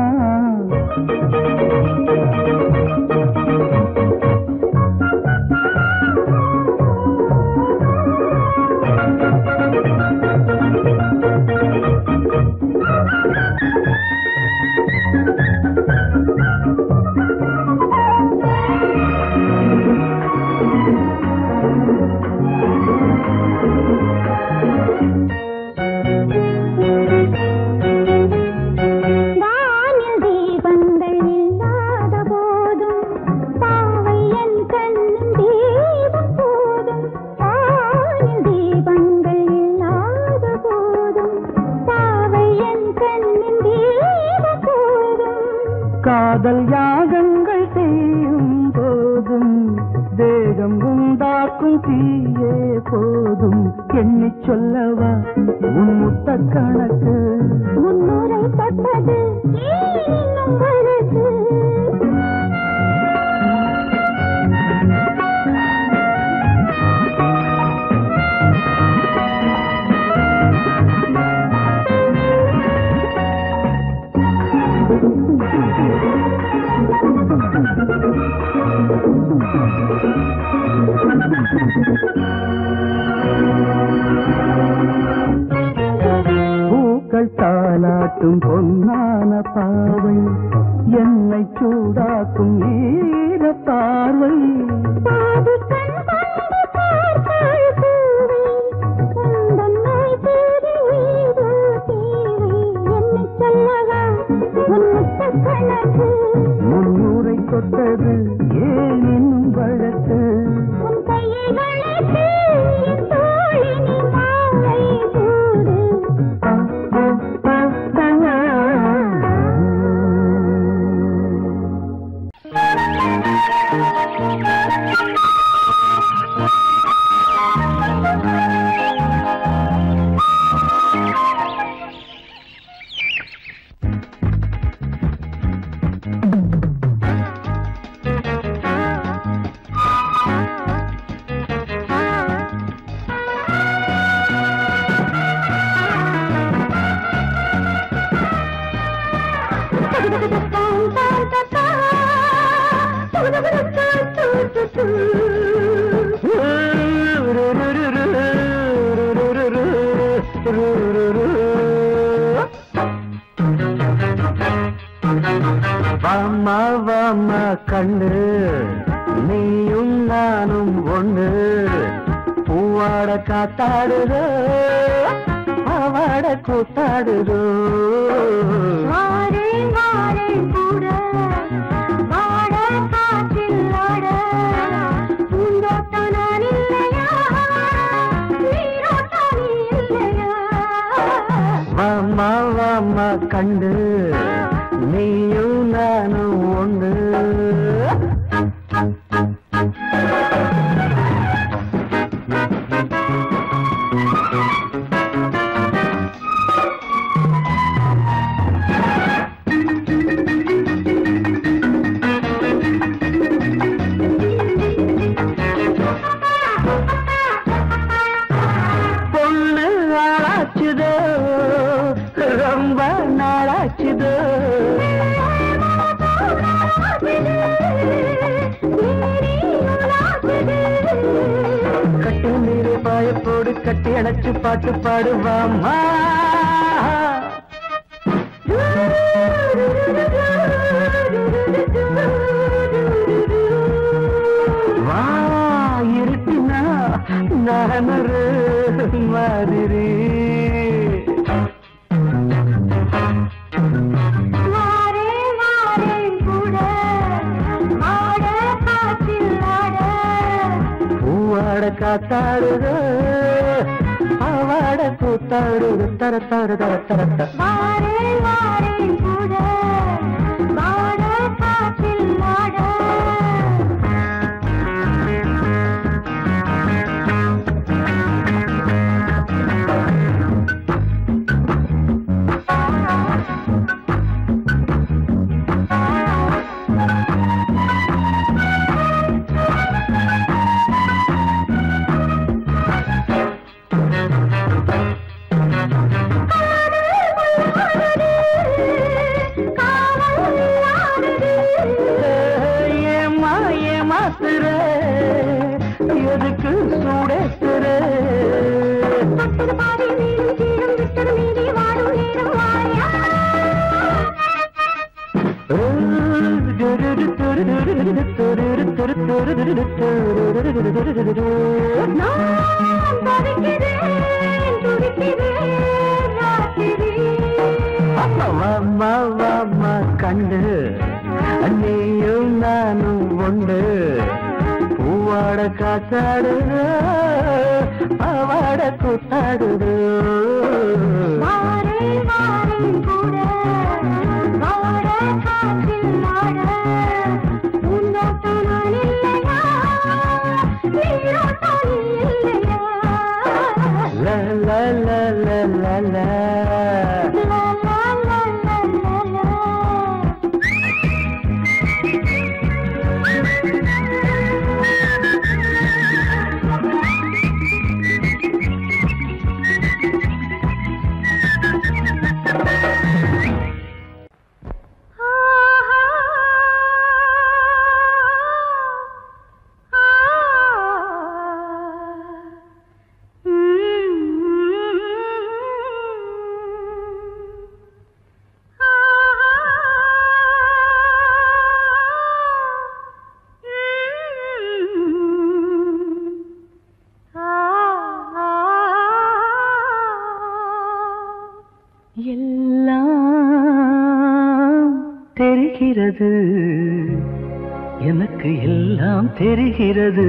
வானில் தீபங்கள் இல்லாத போதும் பாவை என் கண்ணின் தீபம் போதும் வானில் தீபங்கள் இல்லாத போதும் பாவை என் கண்ணின் தீபம் போதும் காதல் யாகங்கள் செய்யும் போதும் தேகம் உண்டாக்கும் தீயே போதும் எண்ணிச் சொல்லவா உன் முத்த கணக்கு முன்னூரை தொட்டது இன்னும் வழக்கு பூக்கள் தாலாட்டும் பொன்னான பாவை என்னை சூடாக்கும் ஈர பார்வை பாதி கண் கொண்டு பார்த்தாள் பூவை உந்தன் நோய் தீரி வீடு தீவை என்னைச் சொல்லவா உன் முத்த கணக்கு முன்னூரை தொட்டது ஏன் இன்னும் வழக்கு உன் கையை வளைத்து என் தோழினில் மாலை சூடு ஆ, ஆ, ஆ, ஆ. வாமா வாமா கண்ணு நீயும் நானும் ஒண்ணு பூவாட காத்தாடுதோ பாவாட கூத்தாடுதோ மாறே மாறே கூட வாட காற்றில் ஆட பூந்தோட்டம் நான் இல்லையா நீரோட்டம் நீ இல்லையா வாமா வாமா கண்டு நீயும் நானும் ஒன்று பொண்ணு ஆளாச்சுதோ ரொம்ப நாளாச்சுதோ கட்டு நீரு பாயப்போடு கட்டி அணைச்சு பாட்டு பாடுவாமா வா இருட்டினா நான் ஒரு மாதிரி பூவாட காத்தாடுது ஆவாட கூத்தாடுது தர தர தர தர தர ஏமா ஏமாத்துற எதுக்கு சூடேத்துற வாமா வாமா கண்டு நீயும் நானும் ஒன்று பூவாட காத்தாடுது பாவாட கூத்தாடுது la la la la la la எல்லாம் தெரிகிறது எனக்கு எல்லாம் தெரிகிறது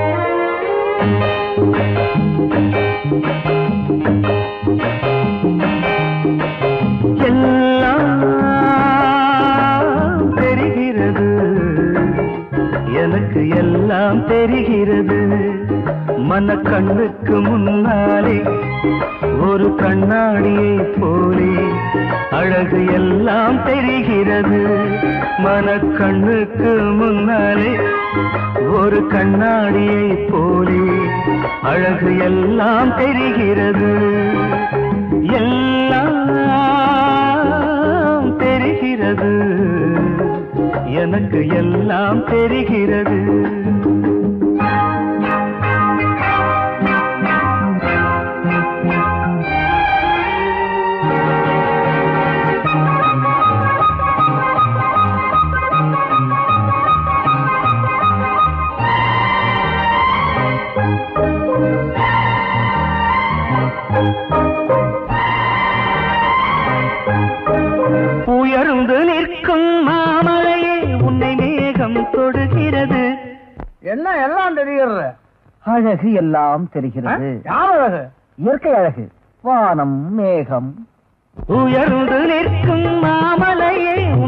எல்லாம் தெரிகிறது எனக்கு எல்லாம் தெரிகிறது மனக்கண்ணுக்கு முன்னாலே ஒரு கண்ணாடியை போலே அழகு எல்லாம் தெரிகிறது மனக்கண்ணுக்கு முன்னாலே ஒரு கண்ணாடியை போலே அழகு எல்லாம் தெரிகிறது எல்லாம் தெரிகிறது எனக்கு எல்லாம் தெரிகிறது உயர்ந்து நிற்கும் மாமலையே உன்னை மேகம் தொடுகிறது என்ன எல்லாம் தெரிகிறது அழகு எல்லாம் தெரிகிறது யார் அழகு இயற்கை அழகு வானம் மேகம் உயர்ந்து நிற்கும் மாமலையே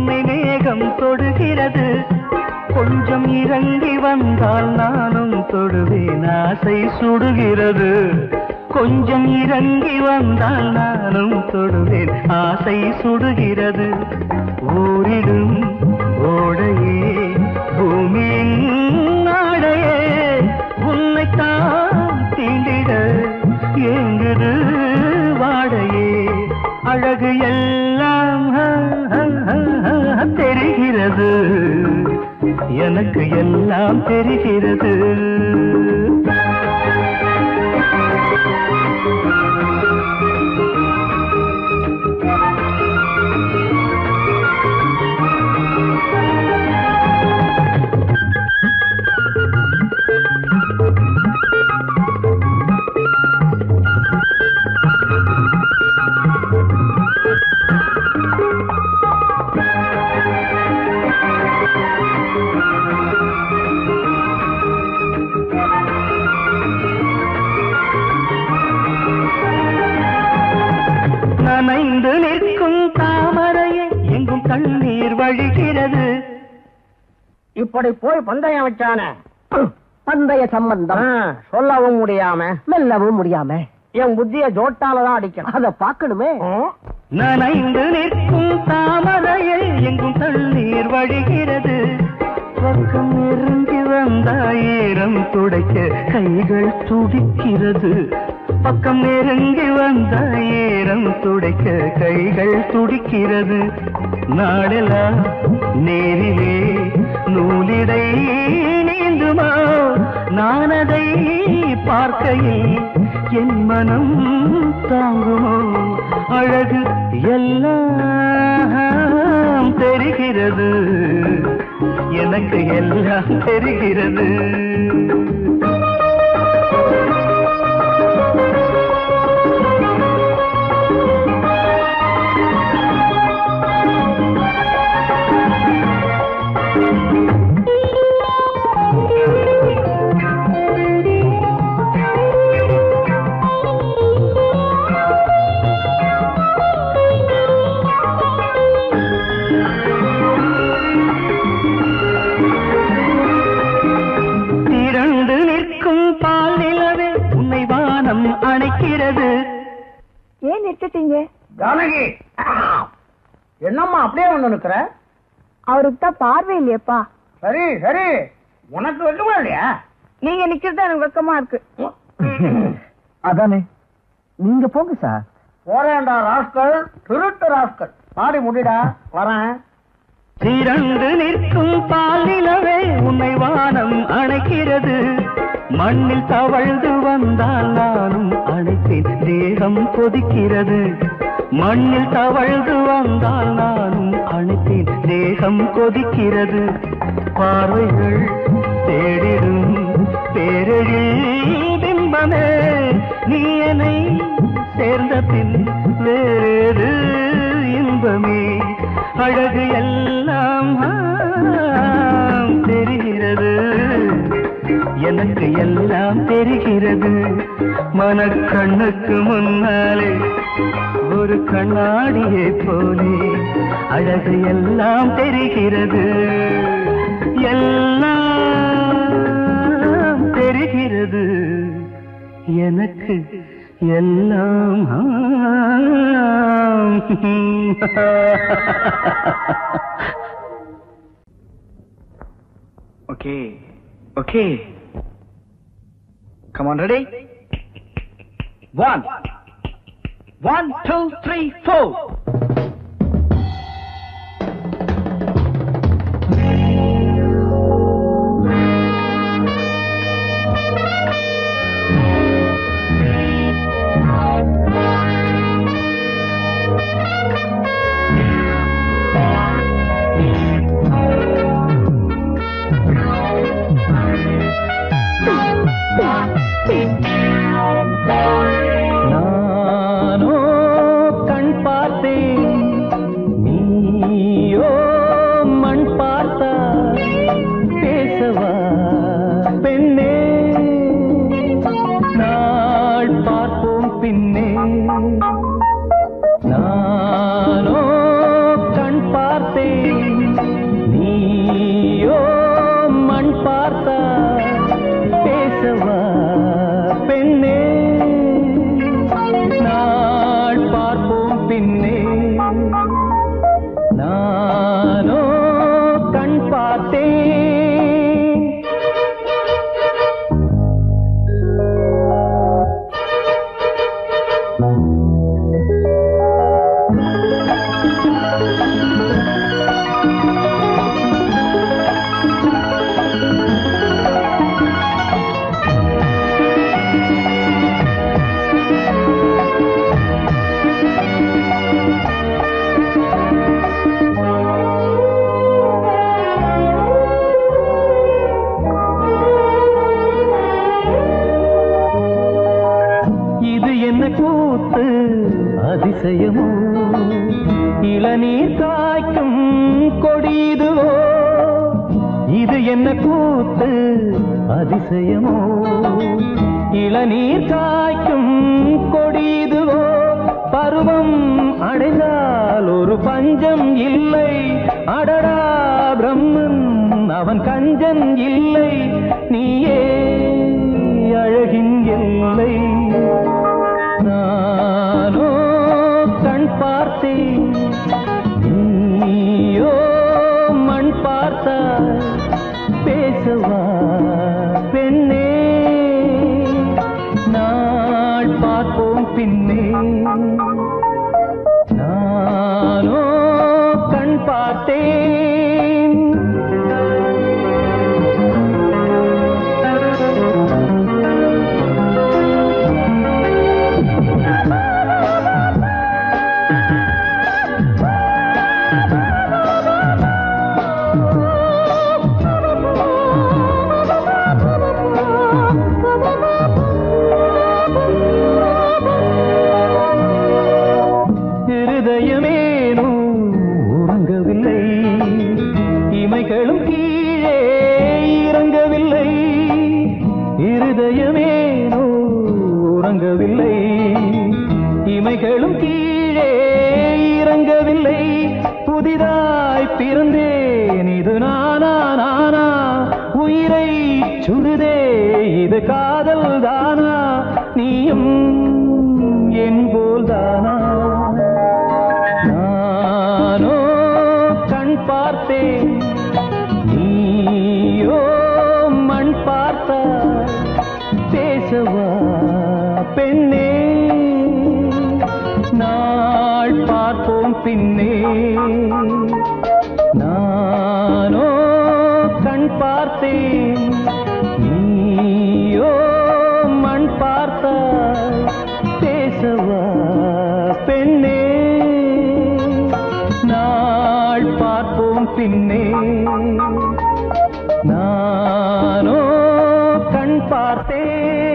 தெரிகிறது கொஞ்சம் இறங்கி வந்தால் நானும் தொடுவேன் ஆசை சுடுகிறது கொஞ்சம் இறங்கி வந்தால் நானும் தொடுவேன் ஆசை சுடுகிறது ஊரிடும் ஓடையே பூமியின் நாடையே உன்னைத்தான் தீண்டிட ஏங்குது வாடையே அழகு எல்லாம் ஹ, ஹ, ஹ, ஹ, தெரிகிறது எனக்கு எல்லாம் தெரிகிறது நனைந்து நிற்கும் தாமரையே எங்கும் தண்ணீர் வழிகிறது இப்படி போய் பந்தயம் வச்சானே பந்தய சம்பந்தம் ஆ, சொல்லவும் முடியாம மெல்லவும் முடியாம என் புத்திய ஜோட்டால தான் அடிக்கணும் அத பாக்கணுமே ம். நனைந்து நிற்கும் தாமரையே எங்கும் தண்ணீர் வழிகிறது பக்கம் நெருங்கி வந்தாயிரம் துடைக்க கைகள் துடிக்கிறது பக்கம் நெருங்கி வந்தாயிரம் துடைக்க கைகள் துடிக்கிறது நாடெல்லாம் நேரிலே நூலிடை நீந்துமா நான் அதை பார்க்கையில் என் மனம் தாங்குமோ அழகு எல்லாம் தெரிகிறது எனக்கு எல்லாம் தெரிகிறது திரண்டு நிற்கும் பால் நிலவே உன்னை வானம் அணைக்கிறது ஏன் நிறுத்திட்டீங்க ஜானகி என்னம்மா அப்படியே வந்து நிக்கிற அவருக்கு தான் பார்வை இல்லையப்பா சரி சரி உனக்கு வைக்கமா இல்லையா நீங்க நிக்கிறது எனக்கு வெக்கமா இருக்கு அதானே நீங்க போங்க சார் போறேன்டா ராஸ்கல் திருட்டு ராஸ்கல் பாடி முடிடா வரேன் திரண்டு நிற்கும் பால் நிலவே உன்னை வானம் அணைக்கிறது மண்ணில் தவழ்ந்து வந்தால் நானும் அணைப்பேன் தேகம் கொதிக்கிறது மண்ணில் தவழ்ந்து வந்தால் நானும் அணைப்பேன் தேகம் கொதிக்கிறது பார்வைகள் தேடிடும் பேரெழில் பிம்பமே நீ என்னை சேர்ந்த பின் வேறு இன்பமே அழகு எல்லாம் ஆம், தெரிகிறது எனக்கு எல்லாம் தெரிகிறது மனக்கண்ணுக்கு முன்னாலே ஒரு கண்ணாடியை போலே அழகு எல்லாம் தெரிகிறது எல்லாம் தெரிகிறது எனக்கு எல்லாம் ஆம். Okay. Okay. Come on, ready? One. One, two, three, four. நானோ கண் பார்த்தேன் இது என்ன கூத்து அதிசயமோ இளநீர் காய்க்கும் கொடிதுவோ இது என்ன கூத்து அதிசயமோ இளநீர் காய்க்கும் கொடிதுவோ பருவம் அடைந்தால் ஒரு பஞ்சம் இல்லை அடடா பிரம்மன் அவன் கஞ்சன் இல்லை நீயே அழகின் எல்லை நானோ கண் பார்த்தேன் நீயோ மண் பார்த்தாய் பேசவா பெண்ணே நாள் பார்ப்போம் பின்னே நானோ கண் பார்த்தேன் இருதயமேனோ உறங்கவில்லை இமைகளும் கீழே இறங்கவில்லை இருதயமேனோ உறங்கவில்லை இமைகளும் கீழே இறங்கவில்லை புதிதாய் பிறந்தேன் இது நானா நானா உயிரை சுடுதே இது காதல் தானா நீயும் என் போல் தானா நானோ கண் பார்த்தேன் நீயோ மண் பார்த்தாய் பேசவா பெண்ணே நாள் பார்ப்போம் பின்னே நானோ கண் பார்த்தேன் நீயோ மண் பார்த்தாய் பேசவா பெண்ணே நாள் பார்ப்போம் பின்னே நானோ கண் பார்த்தேன்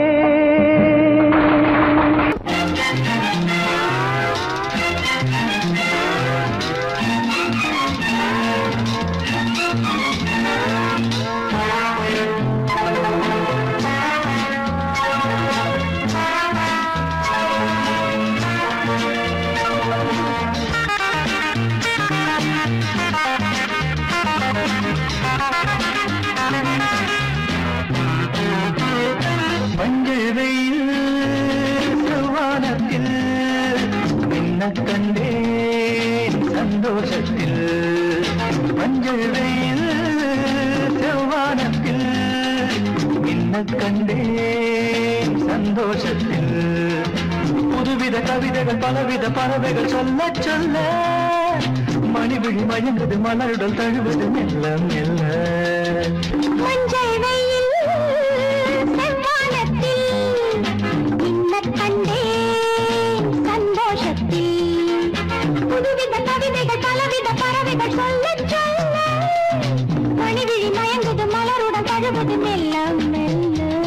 மஞ்சள் வெயில் வானத்தில் மின்ன கண்டேன் சந்தோஷத்தில் மஞ்சள் வெயில் செவ்வானத்தில் மின்ன கண்டேன் சந்தோஷத்தில் புதுவித கவிதைகள் பலவித பறவைகள் சொல்ல சொல்ல மணிவிழி மயங்குது மலருடல் தழுவது மெல்ல மெல்ல மஞ்சள் வெயில் செவ்வானத்தில் மின்னக் கண்டேன் சந்தோஷத்தில் புதுவித கவிதைகள் பலவித பறவைகள் சொல்லச் சொல்ல மணிவிழி மயங்குது மலருடன் தழுவது மெல்ல மெல்ல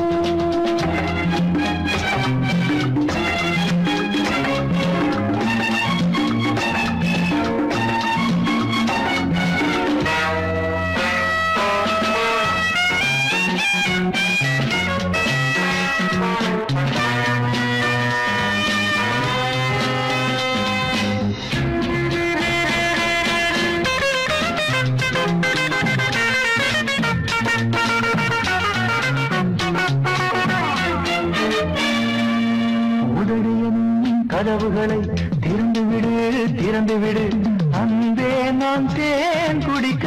உதடியின் கதவுகளை திறந்து விடு திறந்து விடு அன்பே நான் தேன் குடிக்க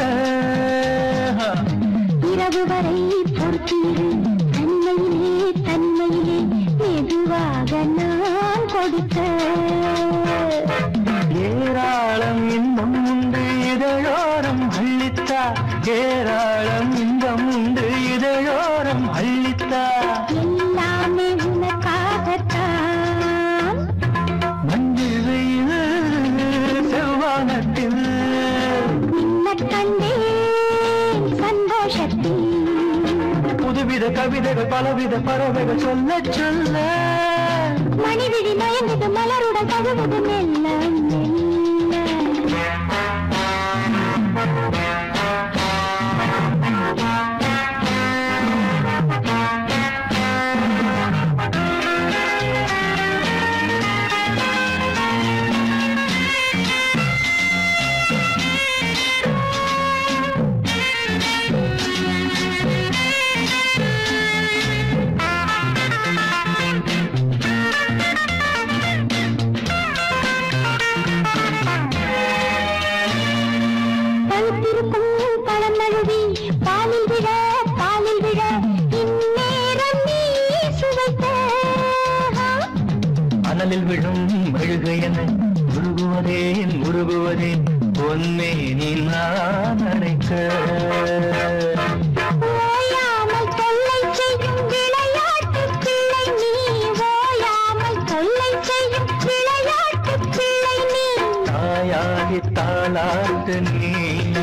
இரவு வரை பொறுத்தீரு தனிமையிலே தனிமையிலே மெதுவாக நான் கொடுத்த ஏராளம் இன்பம் உண்டு இதழோரம் அள்ளித்தா ஏராளம் இன்பம் உண்டு இதழோரம் அள்ளித்தா எல்லாமே உனக்காகத்தான் மஞ்சள் வெயில் செவ்வானத்தில் நின்ன கண்டேன் சந்தோஷத்தில் புதுவித கவிதைகள் பலவித பறவைகள் சொல்ல சொல்ல மணிவிழி மயங்குது மலருடன் தழுவுது மெல்ல மெல்ல பழுத்திருக்கும் பழம் நழுவி பாலில் விழ பாலில் விழ இந்நேரம் நீ சுவைத்த அனலில் விழும் மெழுகு என உருகுவதேன் உருகுவதேன் பொன்னே நீ நான் அழைக்க ஓயாமல் தொல்லை செய்யும் விளையாட்டு பிள்ளை நீ ஓயாமல் தொல்லை செய்யும் விளையாட்டு பிள்ளை நீ தாயாகி தாளாட்டு நீ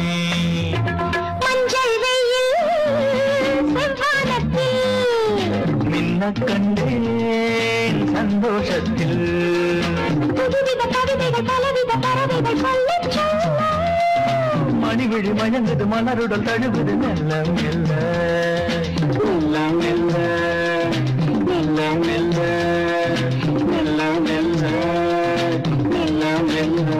மஞ்சள் வெயில் செவ்வானத்தில் மின்ன கண்டேன் சந்தோஷத்தில் புதுவித கவிதைகள் பலவித பறவைகள் சொல்லச் சொல்ல மணிவிழி மயங்குது மலருடல் தழுவுது மெல்ல மெல்ல மெல்ல மெல்ல மெல்ல மெல்ல மெல்ல மெல்ல மெல்ல மெல்ல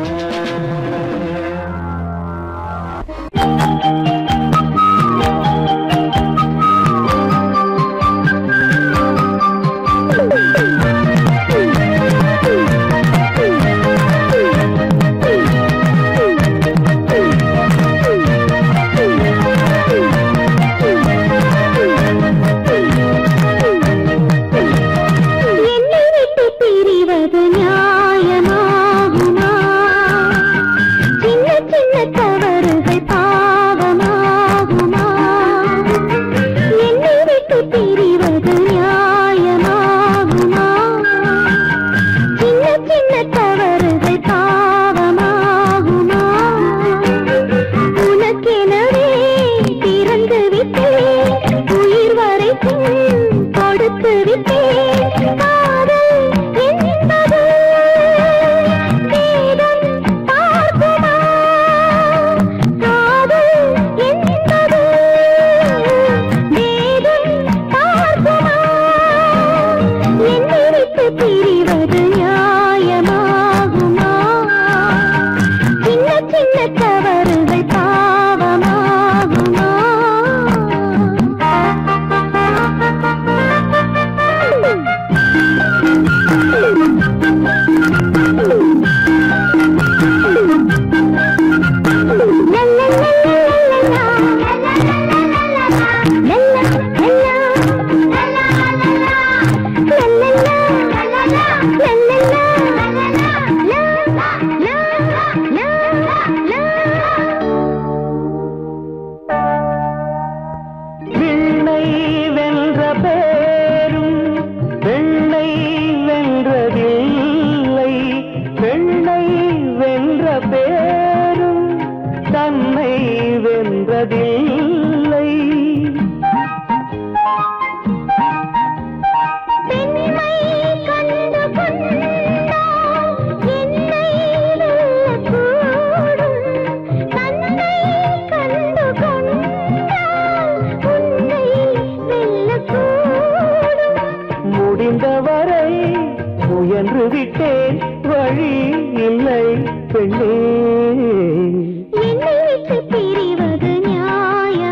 என்னை விட்டு பிரிவது நியாயமாகுமா சின்ன சின்ன தவறுகள் பாவமாகுமா என்னை விட்டு பிரிவது நியாயமாகுமா சின்ன சின்ன தவறுகள் பாவமாகுமா உனக்கெனவே பிறந்து விட்டேன் உயிர் வரைக்கும் கொடுத்து விட்டேன் காதல் என்பது வேதம் பார்க்குமா காதல் என்பது வேதம் பார்க்குமா என்னை விட்டு பிரிவது நியாயமாகுமா சின்ன சின்ன தவறுகள் பாவமாகுமா விண்ணை வென்ற பேரும் வெண்ணை வென்றதில்லை வெண்ணை வென்ற பேரும் தன்னை வென்றதில்லை பெண்மை கண்டு கொண்டால் என்னை வெல்லக்கூடும் தன்னை கண்டு கொண்டால் உன்னை வெல்லக்கூடும் முடிந்தவரை முயன்று விட்டேன் வழி இல்லை பெண்ணே என்னை விட்டு பிரிவது நியாயமாகுமா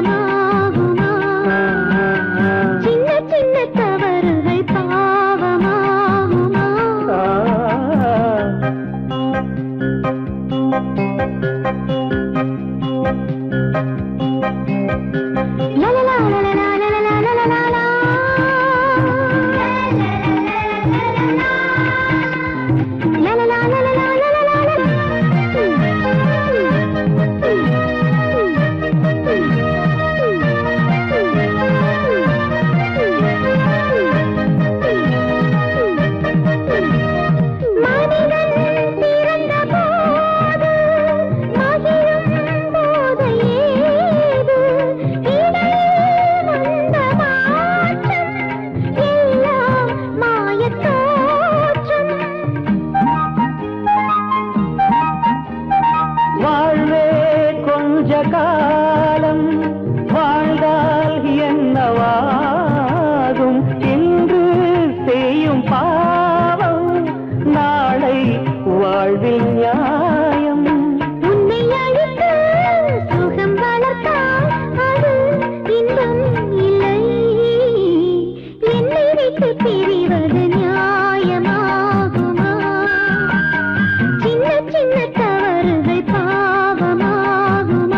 கொஞ்ச காலம் வாழ்ந்தால் என்னவாகும் இன்று செய்யும் பாவம் நாளை வாழ்வில் நியாயம் உன்னை அழைத்து சுகம் வளர்த்தால் அது இன்பம் இல்லை என்னை விட்டு பிரிவது நியாயமாகுமா சின்ன சின்ன தவறுகள் பாவமாகுமா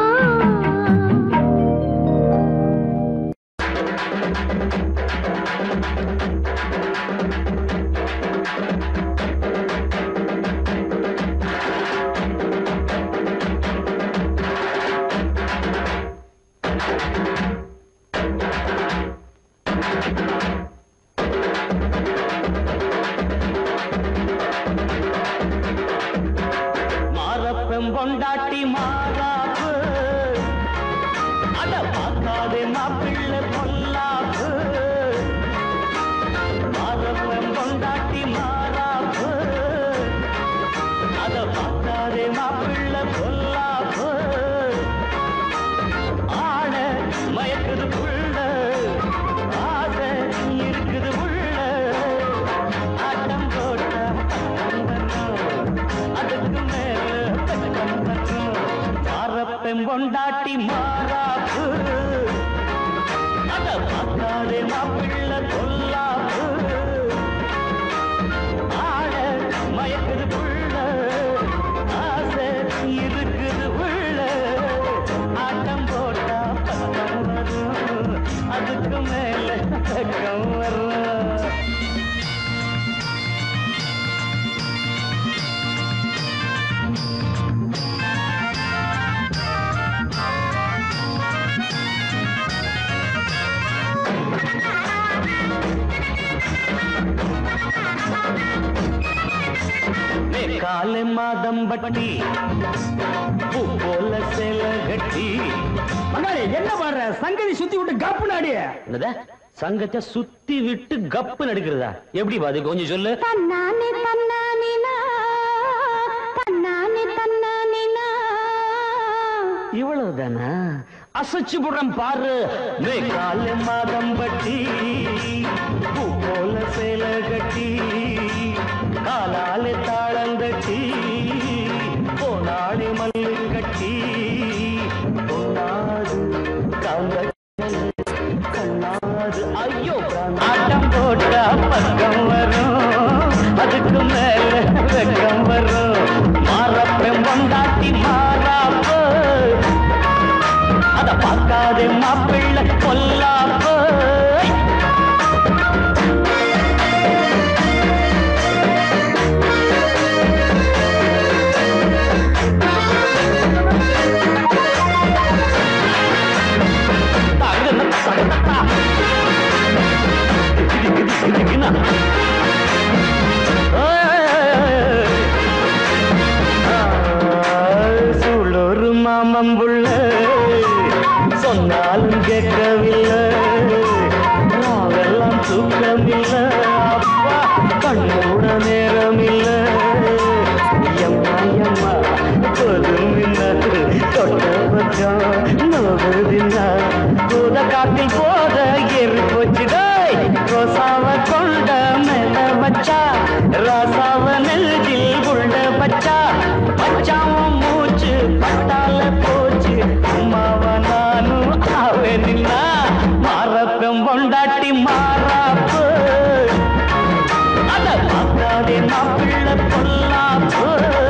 மாறப்பெம் பொண்டாட்டி மாறாப்பு அத பார்க்காதே மாப்பிள்ளை பொல்லாப்பு மாறப்பெம் பொண்டாட்டி மாறாப்பு அத பார்க்காதே மாப்பிள்ளை பொல்லாப்பு ஆட மயக்குது புள்ள ஆசை இருக்குது உள்ள ஆட்டம் போட்ட அதுக்கு மேல பக்கம் பக்கம் மாறப்பெம் பொண்டாட்டி மாறாப்பு அத பார்க்காதே மாப்பிள்ள கொல்லாப்பு ஆட மயக்குது புள்ள ஆசை இருக்குது உள்ள ஆட்டம் போட்டா பக்கம் வரும் அதுக்கு மேல பக்கம் வரும் காலை மாதம் பட்டி பூ போல சேல கட்டி என்ன பாடுற சங்கதி சுத்தி விட்டு கப்பு நாடி என்னத சங்கத்தை சுத்தி விட்டு கப்பு நடுக்கிறதா எப்படி அது கொஞ்சம் சொல்லு தன்னானே தன்னானேனா தன்னானே தன்னானேனா இவ்வளவுதானா அசைச்சு புறம் பாரு மே காலை மாதம் பட்டி பூ போல சேல கட்டி காலாலே தாளந்தட்டி போனாடி மல்லு கட்டி பொன்னாது காந்த கண்ணாது ஐயோ ஆட்டம் போட்டா பக்கம் வரும் அதுக்கு மேல வெக்கம் வரும் மாறப்பெம் பொண்டாட்டி மாறாப்பு அத பார்க்காதே மாப்பிள்ளை கொல்லாப்பு தகன தகனத்தா. திகு திகு திகுனா. ஏய். சூழொரு மாமம்புள்ள சொன்னாலும் கேட்கவில்லை நாவெல்லாம் தூக்கமில்லை அப்பா கண்ணூட நேரமில்லை எம்மா எம்மா பொதுமின்ன தொட்ட பக்கம் நோகுதின்னா கூத காட்டில் போத ஏறி போச்சுடோய் ரோசாவ கொண்ட மேல வச்சா ராசாவ நெல்லில் உள்ள பச்சா பச்சாவும் மூச்சு பட்டால போச்சு அம்மாவ நானும் ஆவேனில்லா மாறப்பம் பொண்டாட்டி மாறாப்பு அத பார்க்காதே மாப்பிள்ளை பொல்லாப்பு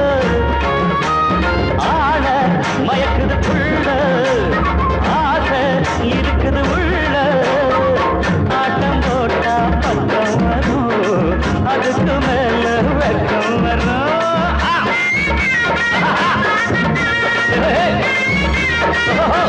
ஆட மயக்குது புள்ள ஆசை இருக்குது உள்ள ஆட்டம் போட்டா பக்கம் வரும் அதுக்கு மேல வெக்கம் வரும் ஆ! ஏய்! ஓஹோ!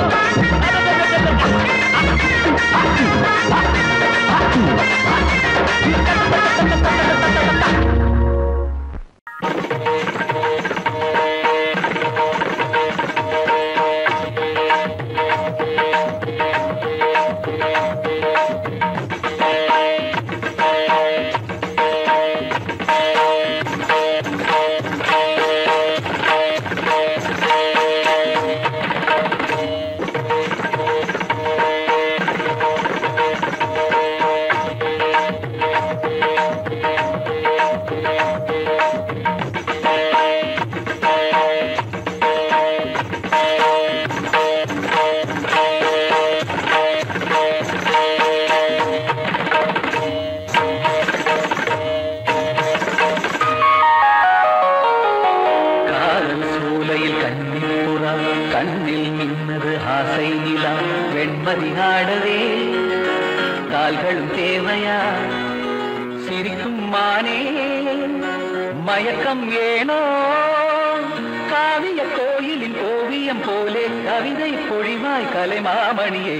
கண்ணில் மின்னது ஆசை நிலா வெண்மதி ஆடவே கால்களும் தேவையா சிரிக்கும் மானே மயக்கம் ஏனோ காவிய கோயிலின் ஓவியம் போலே கவிதை பொழிவாய் கலைமாமணியே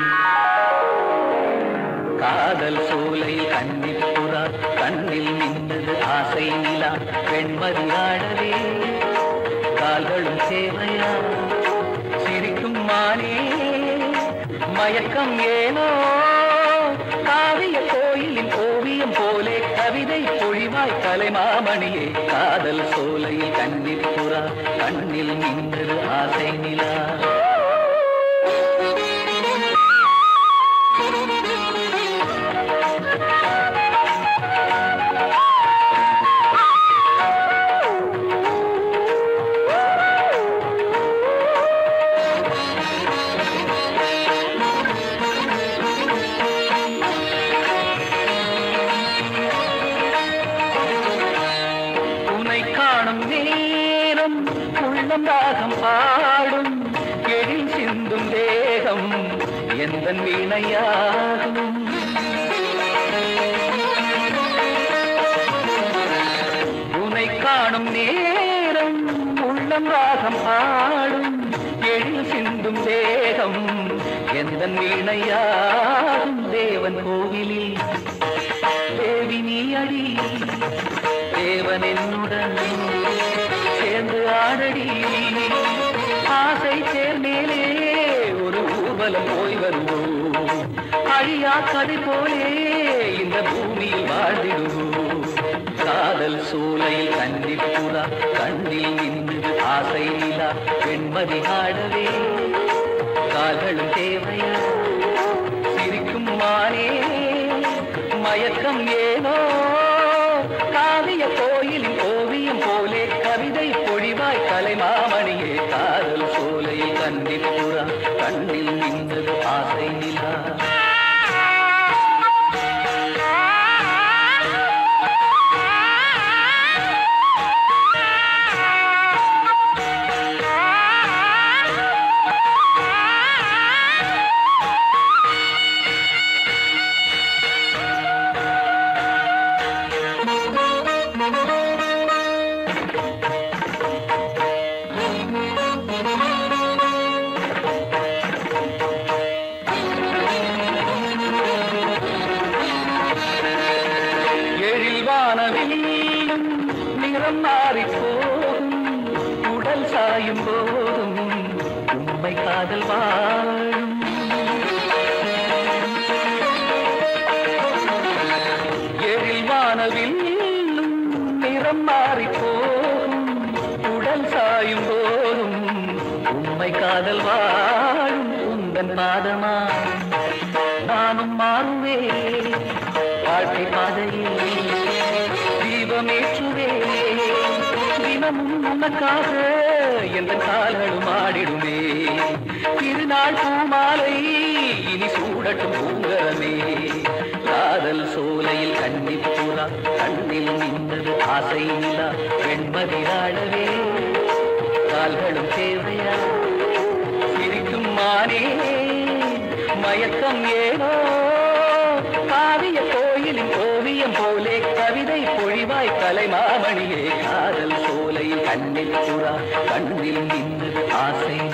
காதல் சோலையில் கண்ணில் புறா கண்ணில் நின்றது ஆசை நிலா வெண்மதி ஆடவே கால்களும் சேவையா சிரிக்கும் மானே மயக்கம் ஏனோ காவிய கோயிலின் ஓவியம் போலே கவிதை பொழிவாய் கலைமாமணியே காதல் சோலையில் கண்ணில் புறா கண்ணில் நின்றது ஆசை நிலா உன்னை காணும் நேரம் உள்ளம் ராகம் பாடும் எழில் சிந்தும் தேகம் எந்த வீணையாகும் உன்னை காணும் நேரம் உள்ளம் ராகம் பாடும் எழில் சிந்தும் தேகம் எந்த வீணையாகும் தேவன் கோவிலில் தேவி நீ அடி தேவன் என்னுடன் சேர்ந்து ஆடடி ஆசை சேர்ந்தேனே ஒரு ஊர்வலம் போய் வருவோம் அழியா கதை போலே இந்த பூமியில் வாழ்ந்திடுவோம் காதல் சூளையில் கண்ணில் புறா கண்ணில் நின்று ஆசை நிலா வெண்மதி ஆடவே கால்களும் தேவையா சிரிக்கும் மானே மயக்கம் ஏனோ காவிய கோயிலின் ஓவியம் போலே கவிதை பொழிவாய் கலைமாமணியே காதல் சோலையில் கண்ணில் புறா கண்ணில் நின்றது ஆசை நிலா எழில் வானவில்லும் நிறம் மாறிப் போகும் உடல் சாயும் போதும் உண்மை காதல் வாழும் எழில் வானவில்லும் நிறம் மாறிப் போகும் உடல் சாயும் போதும் உண்மை காதல் வாழும் உந்தன் பாதமா நானும் மாறுவேன் வாழ்க்கை பாதையில் தீபமேற்றுவே தினமும் உனக்காக எந்த கால்களும் ஆடிடுமே திருநாள் பூமாலை இனி சூடட்டும் பூங்கரமே காதல் சோலையில் கண்ணில் புறா கண்ணில் நின்றது ஆசை நிலா வெண்மதி ஆடவே கால்களும் தேவையா சிரிக்கும் மானே மயக்கம் ஏனோ காவிய கோயிலின் ஓவியம் போலே கவிதை பொழிவாய் கலைமாமணியே காதல் சோலையில் கண்ணில் புறா கண்ணில் நின்று ஆசை